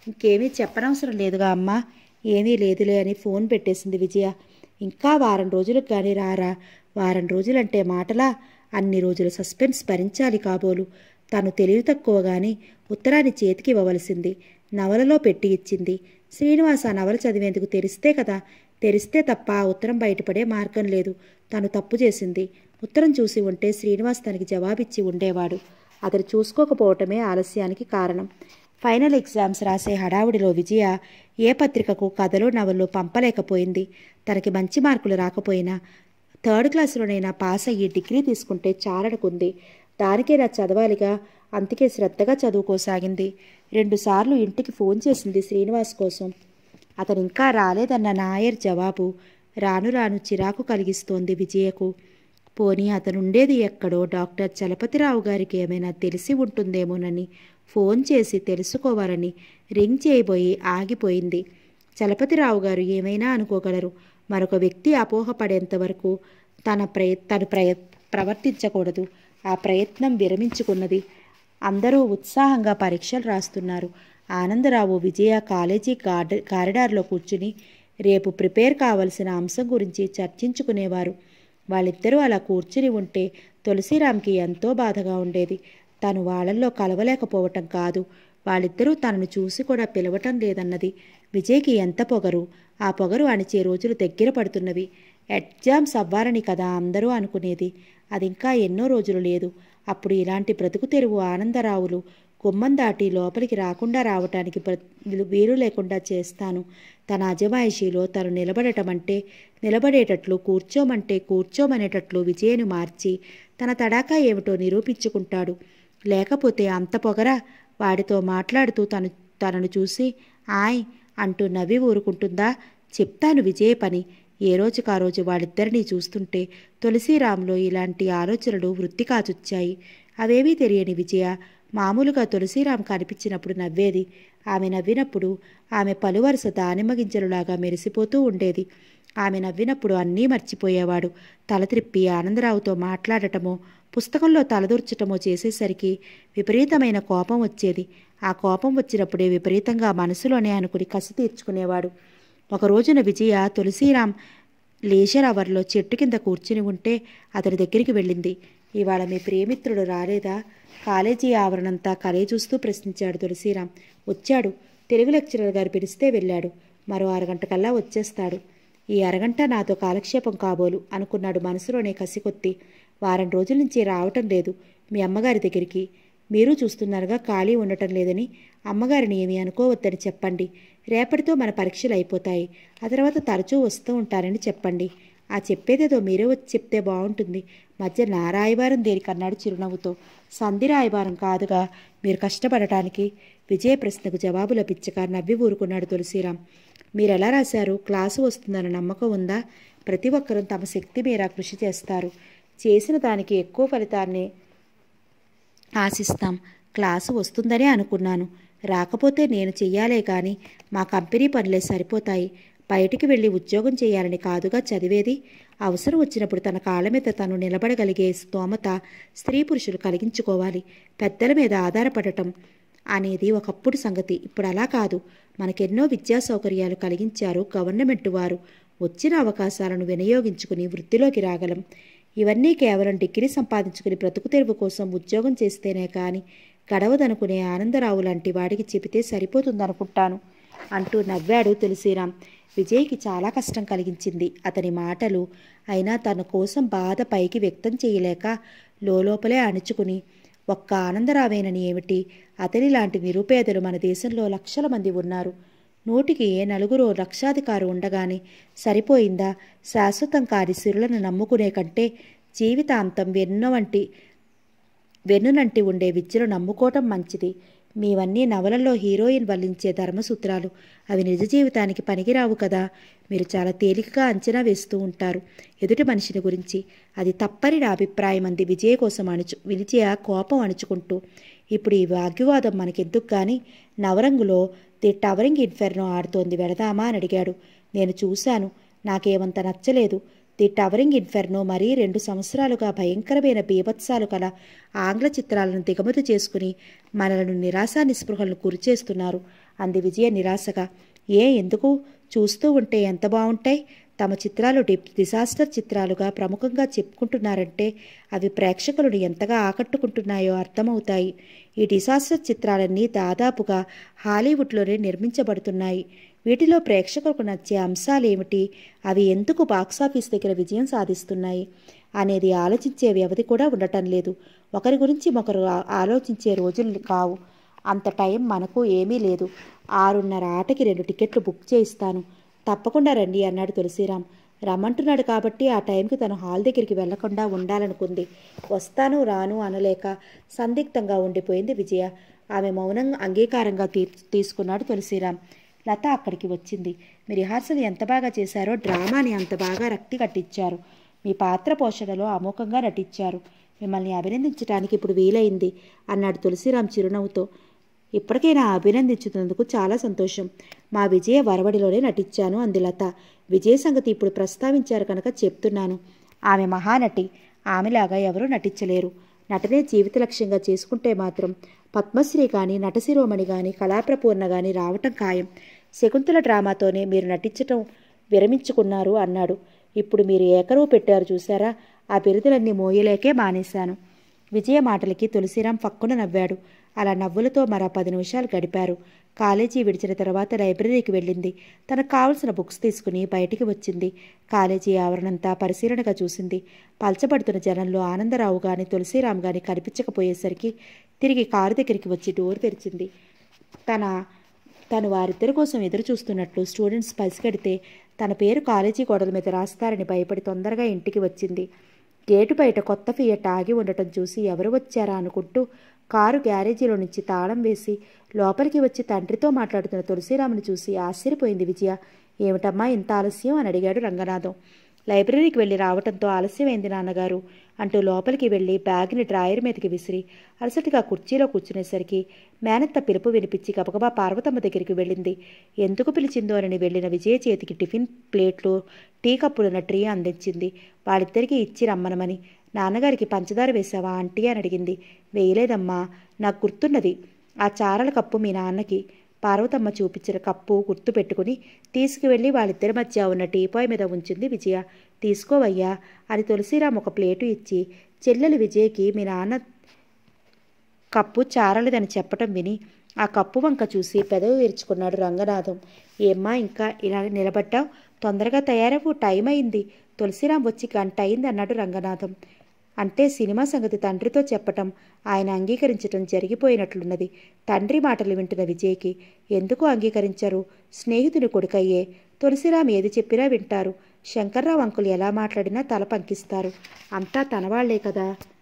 Speaker 1: ఇంకేమీ చెప్పనవసరం లేదుగా అమ్మా ఏమీ లేదులే అని ఫోన్ పెట్టేసింది విజయ ఇంకా వారం రోజులకు కానీ రారా వారం రోజులంటే మాటలా అన్ని రోజుల సస్పెన్స్ భరించాలి కాబోలు తను తెలివి తక్కువ గాని ఉత్తరాన్ని చేతికి ఇవ్వవలసింది నవలలో పెట్టి ఇచ్చింది శ్రీనివాస్ ఆ నవల చదివేందుకు తెరిస్తే కదా తెరిస్తే తప్ప ఆ ఉత్తరం బయటపడే మార్గం లేదు తను తప్పు చేసింది ఉత్తరం చూసి ఉంటే శ్రీనివాస్ తనకి జవాబిచ్చి ఉండేవాడు అతను చూసుకోకపోవటమే ఆలస్యానికి కారణం ఫైనల్ ఎగ్జామ్స్ రాసే హడావుడిలో విజయ ఏ పత్రికకు కథలు నవలు పంపలేకపోయింది తనకి మంచి మార్కులు రాకపోయినా థర్డ్ క్లాసులోనైనా పాస్ అయ్యి డిగ్రీ తీసుకుంటే చాలనుకుంది దానికే నా చదవాలిగా అందుకే శ్రద్ధగా చదువుకోసాగింది రెండుసార్లు ఇంటికి ఫోన్ చేసింది శ్రీనివాస్ కోసం అతను ఇంకా రాలేదన్న నాయర్ జవాబు రాను రాను చిరాకు కలిగిస్తోంది విజయకు పోనీ అతనుండేది ఎక్కడో డాక్టర్ చలపతిరావు గారికి ఏమైనా తెలిసి ఉంటుందేమోనని ఫోన్ చేసి తెలుసుకోవాలని రింగ్ చేయబోయి ఆగిపోయింది చలపతిరావు గారు ఏమైనా అనుకోగలరు మరొక వ్యక్తి అపోహపడేంత వరకు తన ప్రయ తను ప్రయ ప్రవర్తించకూడదు ఆ ప్రయత్నం విరమించుకున్నది అందరూ ఉత్సాహంగా పరీక్షలు రాస్తున్నారు ఆనందరావు విజయ కాలేజీ గార్డ కారిడార్లో కూర్చుని రేపు ప్రిపేర్ కావలసిన అంశం గురించి చర్చించుకునేవారు వాళ్ళిద్దరూ అలా కూర్చుని ఉంటే తులసిరామ్కి ఎంతో బాధగా ఉండేది తను వాళ్ళల్లో కలవలేకపోవటం కాదు వాళ్ళిద్దరూ తనను చూసి కూడా పిలవటం లేదన్నది విజయ్కి ఎంత పొగరు ఆ పొగరు అణిచే రోజులు దగ్గర పడుతున్నవి ఎగ్జామ్స్ అవ్వాలని కదా అందరూ అనుకునేది అది ఇంకా ఎన్నో రోజులు లేదు అప్పుడు ఇలాంటి బ్రతుకు తెరువు ఆనందరావులు గుమ్మం దాటి లోపలికి రాకుండా రావటానికి వీలు లేకుండా చేస్తాను తన అజమాయిషీలో తను నిలబడటం అంటే నిలబడేటట్లు కూర్చోమంటే కూర్చోమనేటట్లు విజయను మార్చి తన తడాకా ఏమిటో నిరూపించుకుంటాడు లేకపోతే అంత పొగర వాడితో మాట్లాడుతూ తను తనను చూసి ఆయ్ అంటూ నవ్వి ఊరుకుంటుందా చెప్తాను విజయ పని ఏ రోజుకా రోజు వాళ్ళిద్దరినీ చూస్తుంటే తులసిరామ్లో ఇలాంటి ఆలోచనలు వృత్తి కాచుచ్చాయి అవేమీ తెలియని విజయ మామూలుగా తులసిరామ్ కనిపించినప్పుడు నవ్వేది ఆమె నవ్వినప్పుడు ఆమె పలువరుస దానిమ్మ గింజలులాగా మెరిసిపోతూ ఉండేది ఆమె నవ్వినప్పుడు అన్నీ మర్చిపోయేవాడు తల త్రిప్పి ఆనందరావుతో మాట్లాడటమో పుస్తకంలో తలదూర్చటమో చేసేసరికి విపరీతమైన కోపం వచ్చేది ఆ కోపం వచ్చినప్పుడే విపరీతంగా మనసులోనే అనుకుని కసి తీర్చుకునేవాడు ఒక రోజున విజయ తులసిరామ్ లేజర్ అవర్లో చెట్టు కింద కూర్చుని ఉంటే అతని దగ్గరికి వెళ్ళింది ఇవాళ మీ ప్రియమిత్రుడు రాలేదా కాలేజీ ఆవరణంతా కలే చూస్తూ ప్రశ్నించాడు తులసిరామ్ వచ్చాడు తెలుగు లెక్చరర్ గారు పిలిస్తే వెళ్ళాడు మరో అరగంట కల్లా వచ్చేస్తాడు ఈ అరగంట నాతో కాలక్షేపం కాబోలు అనుకున్నాడు మనసులోనే కసికొత్తి వారం రోజుల నుంచి రావటం లేదు మీ అమ్మగారి దగ్గరికి మీరు చూస్తున్నారుగా ఖాళీ ఉండటం లేదని అమ్మగారిని ఏమీ అనుకోవద్దని చెప్పండి రేపటితో మన పరీక్షలు అయిపోతాయి ఆ తర్వాత తరచూ వస్తూ ఉంటారని చెప్పండి ఆ చెప్పేదేదో మీరే వచ్చి చెప్తే బాగుంటుంది మధ్య నా రాయబారం దేనికన్నాడు చిరునవ్వుతో సంధి రాయబారం కాదుగా మీరు కష్టపడటానికి విజయ ప్రశ్నకు జవాబు లభించక నవ్వి ఊరుకున్నాడు తులసిరాం మీరెలా రాశారు క్లాసు వస్తుందన్న నమ్మకం ఉందా ప్రతి ఒక్కరూ తమ శక్తి మేర కృషి చేస్తారు చేసిన దానికి ఎక్కువ ఫలితాన్ని ఆశిస్తాం క్లాసు వస్తుందనే అనుకున్నాను రాకపోతే నేను చెయ్యాలే కానీ మా కంపెనీ పనులే సరిపోతాయి బయటికి వెళ్ళి ఉద్యోగం చేయాలని కాదుగా చదివేది అవసరం వచ్చినప్పుడు తన కాళ్ళ మీద తను నిలబడగలిగే స్తోమత స్త్రీ పురుషులు కలిగించుకోవాలి పెద్దల మీద ఆధారపడటం అనేది ఒకప్పుడు సంగతి ఇప్పుడు అలా కాదు మనకెన్నో విద్యా సౌకర్యాలు కలిగించారు గవర్నమెంట్ వారు వచ్చిన అవకాశాలను వినియోగించుకుని వృత్తిలోకి రాగలం ఇవన్నీ కేవలం డిగ్రీ సంపాదించుకుని బ్రతుకు తెరువు కోసం ఉద్యోగం చేస్తేనే కానీ గడవదనుకునే ఆనందరావు లాంటి వాడికి చెబితే సరిపోతుందనుకుంటాను అంటూ నవ్వాడు తులసిరాం విజయ్కి చాలా కష్టం కలిగించింది అతని మాటలు అయినా తన కోసం బాధ పైకి వ్యక్తం చేయలేక లోపలే అణుచుకుని ఒక్క ఆనందరావేనని ఏమిటి అతని లాంటి నిరుపేదలు మన దేశంలో లక్షల మంది ఉన్నారు నూటికి ఏ నలుగురో లక్షాధికారు ఉండగానే సరిపోయిందా శాశ్వతం కాని సిరులను నమ్ముకునే కంటే జీవితాంతం వెన్న వంటి వెన్నునంటి ఉండే విద్యను నమ్ముకోవటం మంచిది మీవన్నీ నవలల్లో హీరోయిన్ వల్లించే ధర్మసూత్రాలు అవి నిజ జీవితానికి పనికిరావు కదా మీరు చాలా తేలికగా అంచనా వేస్తూ ఉంటారు ఎదుటి మనిషిని గురించి అది తప్పని నా అభిప్రాయం అంది విజయ కోసం అణుచు విజయ కోపం అణుచుకుంటూ ఇప్పుడు ఈ వాగ్వివాదం మనకెందుకు కానీ నవరంగులో ది టవరింగ్ ఇన్ఫెర్నో ఆడుతోంది వెళదామా అని అడిగాడు నేను చూశాను నాకేమంత నచ్చలేదు ది టవరింగ్ ఇన్ఫెర్నో మరీ రెండు సంవత్సరాలుగా భయంకరమైన బీభత్సాలు కల ఆంగ్ల చిత్రాలను దిగమతి చేసుకుని మనలను నిరాశా నిస్పృహలను గురిచేస్తున్నారు అంది విజయ నిరాశగా ఏ ఎందుకు చూస్తూ ఉంటే ఎంత బాగుంటాయి తమ చిత్రాలు డి డిసాస్టర్ చిత్రాలుగా ప్రముఖంగా చెప్పుకుంటున్నారంటే అవి ప్రేక్షకులను ఎంతగా ఆకట్టుకుంటున్నాయో అర్థమవుతాయి ఈ డిసాస్టర్ చిత్రాలన్నీ దాదాపుగా హాలీవుడ్లోనే నిర్మించబడుతున్నాయి వీటిలో ప్రేక్షకులకు నచ్చే అంశాలు ఏమిటి అవి ఎందుకు బాక్సాఫీస్ దగ్గర విజయం సాధిస్తున్నాయి అనేది ఆలోచించే వ్యవధి కూడా ఉండటం లేదు ఒకరి గురించి ఒకరు ఆ- ఆలోచించే రోజులు కావు అంత టైం మనకు ఏమీ లేదు ఆరున్నర ఆటకి రెండు టికెట్లు బుక్ చేయిస్తాను తప్పకుండా రండి అన్నాడు తులసిరామ్ రమ్మంటున్నాడు కాబట్టి ఆ టైంకి తను హాల్ దగ్గరికి వెళ్లకుండా ఉండాలనుకుంది వస్తాను రాను అనలేక సందిగ్ధంగా ఉండిపోయింది విజయ ఆమె మౌనంగా అంగీకారంగా తీ తీసుకున్నాడు తులసిరామ్ లత అక్కడికి వచ్చింది మీ రిహార్సల్ ఎంత బాగా చేశారో డ్రామాని అంత బాగా రక్తి కట్టించారు మీ పాత్ర పోషణలో అమోఘంగా నటించారు మిమ్మల్ని అభినందించడానికి ఇప్పుడు వీలైంది అన్నాడు తులసిరామ్ చిరునవ్వుతో ఇప్పటికైనా అభినందించుతున్నందుకు చాలా సంతోషం మా విజయ వరవడిలోనే నటించాను అంది లత విజయ సంగతి ఇప్పుడు ప్రస్తావించారు కనుక చెప్తున్నాను ఆమె మహానటి ఆమెలాగా ఎవరూ నటించలేరు నటనే జీవిత లక్ష్యంగా చేసుకుంటే మాత్రం పద్మశ్రీ కానీ నటశిరోమణి కానీ కళాప్రపూర్ణ కానీ రావటం ఖాయం శకుంతల డ్రామాతోనే మీరు నటించటం విరమించుకున్నారు అన్నాడు ఇప్పుడు మీరు ఏకరువు పెట్టారు చూసారా ఆ బిరుదులన్నీ మోయలేకే మానేశాను విజయ మాటలకి తులసిరాం పక్కున నవ్వాడు అలా నవ్వులతో మరో పది నిమిషాలు గడిపారు కాలేజీ విడిచిన తర్వాత లైబ్రరీకి వెళ్ళింది తనకు కావలసిన బుక్స్ తీసుకుని బయటికి వచ్చింది కాలేజీ ఆవరణంతా పరిశీలనగా చూసింది పల్చబడుతున్న జనంలో ఆనందరావు గాని తులసిరాం గాని కనిపించకపోయేసరికి తిరిగి కారు దగ్గరికి వచ్చి డోర్ తెరిచింది తన తను వారిద్దరి కోసం ఎదురు చూస్తున్నట్లు స్టూడెంట్స్ పసిగడితే తన పేరు కాలేజీ గోడల మీద రాస్తారని భయపడి తొందరగా ఇంటికి వచ్చింది గేటు బయట కొత్త ఫియట్ ఆగి ఉండటం చూసి ఎవరు వచ్చారా అనుకుంటూ కారు గ్యారేజీలో నుంచి తాళం వేసి లోపలికి వచ్చి తండ్రితో మాట్లాడుతున్న తులసిరాముని చూసి ఆశ్చర్యపోయింది విజయ ఏమిటమ్మా ఇంత ఆలస్యం అని అడిగాడు రంగనాథం లైబ్రరీకి వెళ్ళి రావటంతో ఆలస్యమైంది నాన్నగారు అంటూ లోపలికి వెళ్ళి బ్యాగ్ని డ్రాయర్ మీదకి విసిరి అలసటిగా కుర్చీలో కూర్చునేసరికి మేనత్త పిలుపు వినిపించి గబగబా పార్వతమ్మ దగ్గరికి వెళ్ళింది ఎందుకు పిలిచిందోనని వెళ్ళిన విజయ చేతికి టిఫిన్ ప్లేట్లు టీ కప్పులున్న ట్రీ అందించింది వాళ్ళిద్దరికీ ఇచ్చి రమ్మనమని నాన్నగారికి పంచదార వేసావా ఆంటీ అని అడిగింది వేయలేదమ్మా నాకు గుర్తున్నది ఆ చారల కప్పు మీ నాన్నకి పార్వతమ్మ చూపించిన కప్పు గుర్తు పెట్టుకుని తీసుకువెళ్ళి వాళ్ళిద్దరి మధ్య ఉన్న టీపాయ్ మీద ఉంచింది విజయ తీసుకోవయ్యా అని తులసిరాం ఒక ప్లేటు ఇచ్చి చెల్లెలు విజయ్కి మీ నాన్న కప్పు చారలేదని చెప్పటం విని ఆ కప్పు వంక చూసి పెదవి విరుచుకున్నాడు రంగనాథం ఏమ్మా ఇంకా ఇలా నిలబడ్డావు తొందరగా తయారవు టైం అయింది తులసిరాం వచ్చి గంట అయింది అన్నాడు రంగనాథం అంటే సినిమా సంగతి తండ్రితో చెప్పటం ఆయన అంగీకరించటం జరిగిపోయినట్లున్నది తండ్రి మాటలు వింటున్న విజయ్కి ఎందుకు అంగీకరించరు స్నేహితుని కొడుకయ్యే తులసిరాం ఏది చెప్పినా వింటారు శంకర్రావు అంకులు ఎలా మాట్లాడినా తల పంకిస్తారు అంతా తనవాళ్లే కదా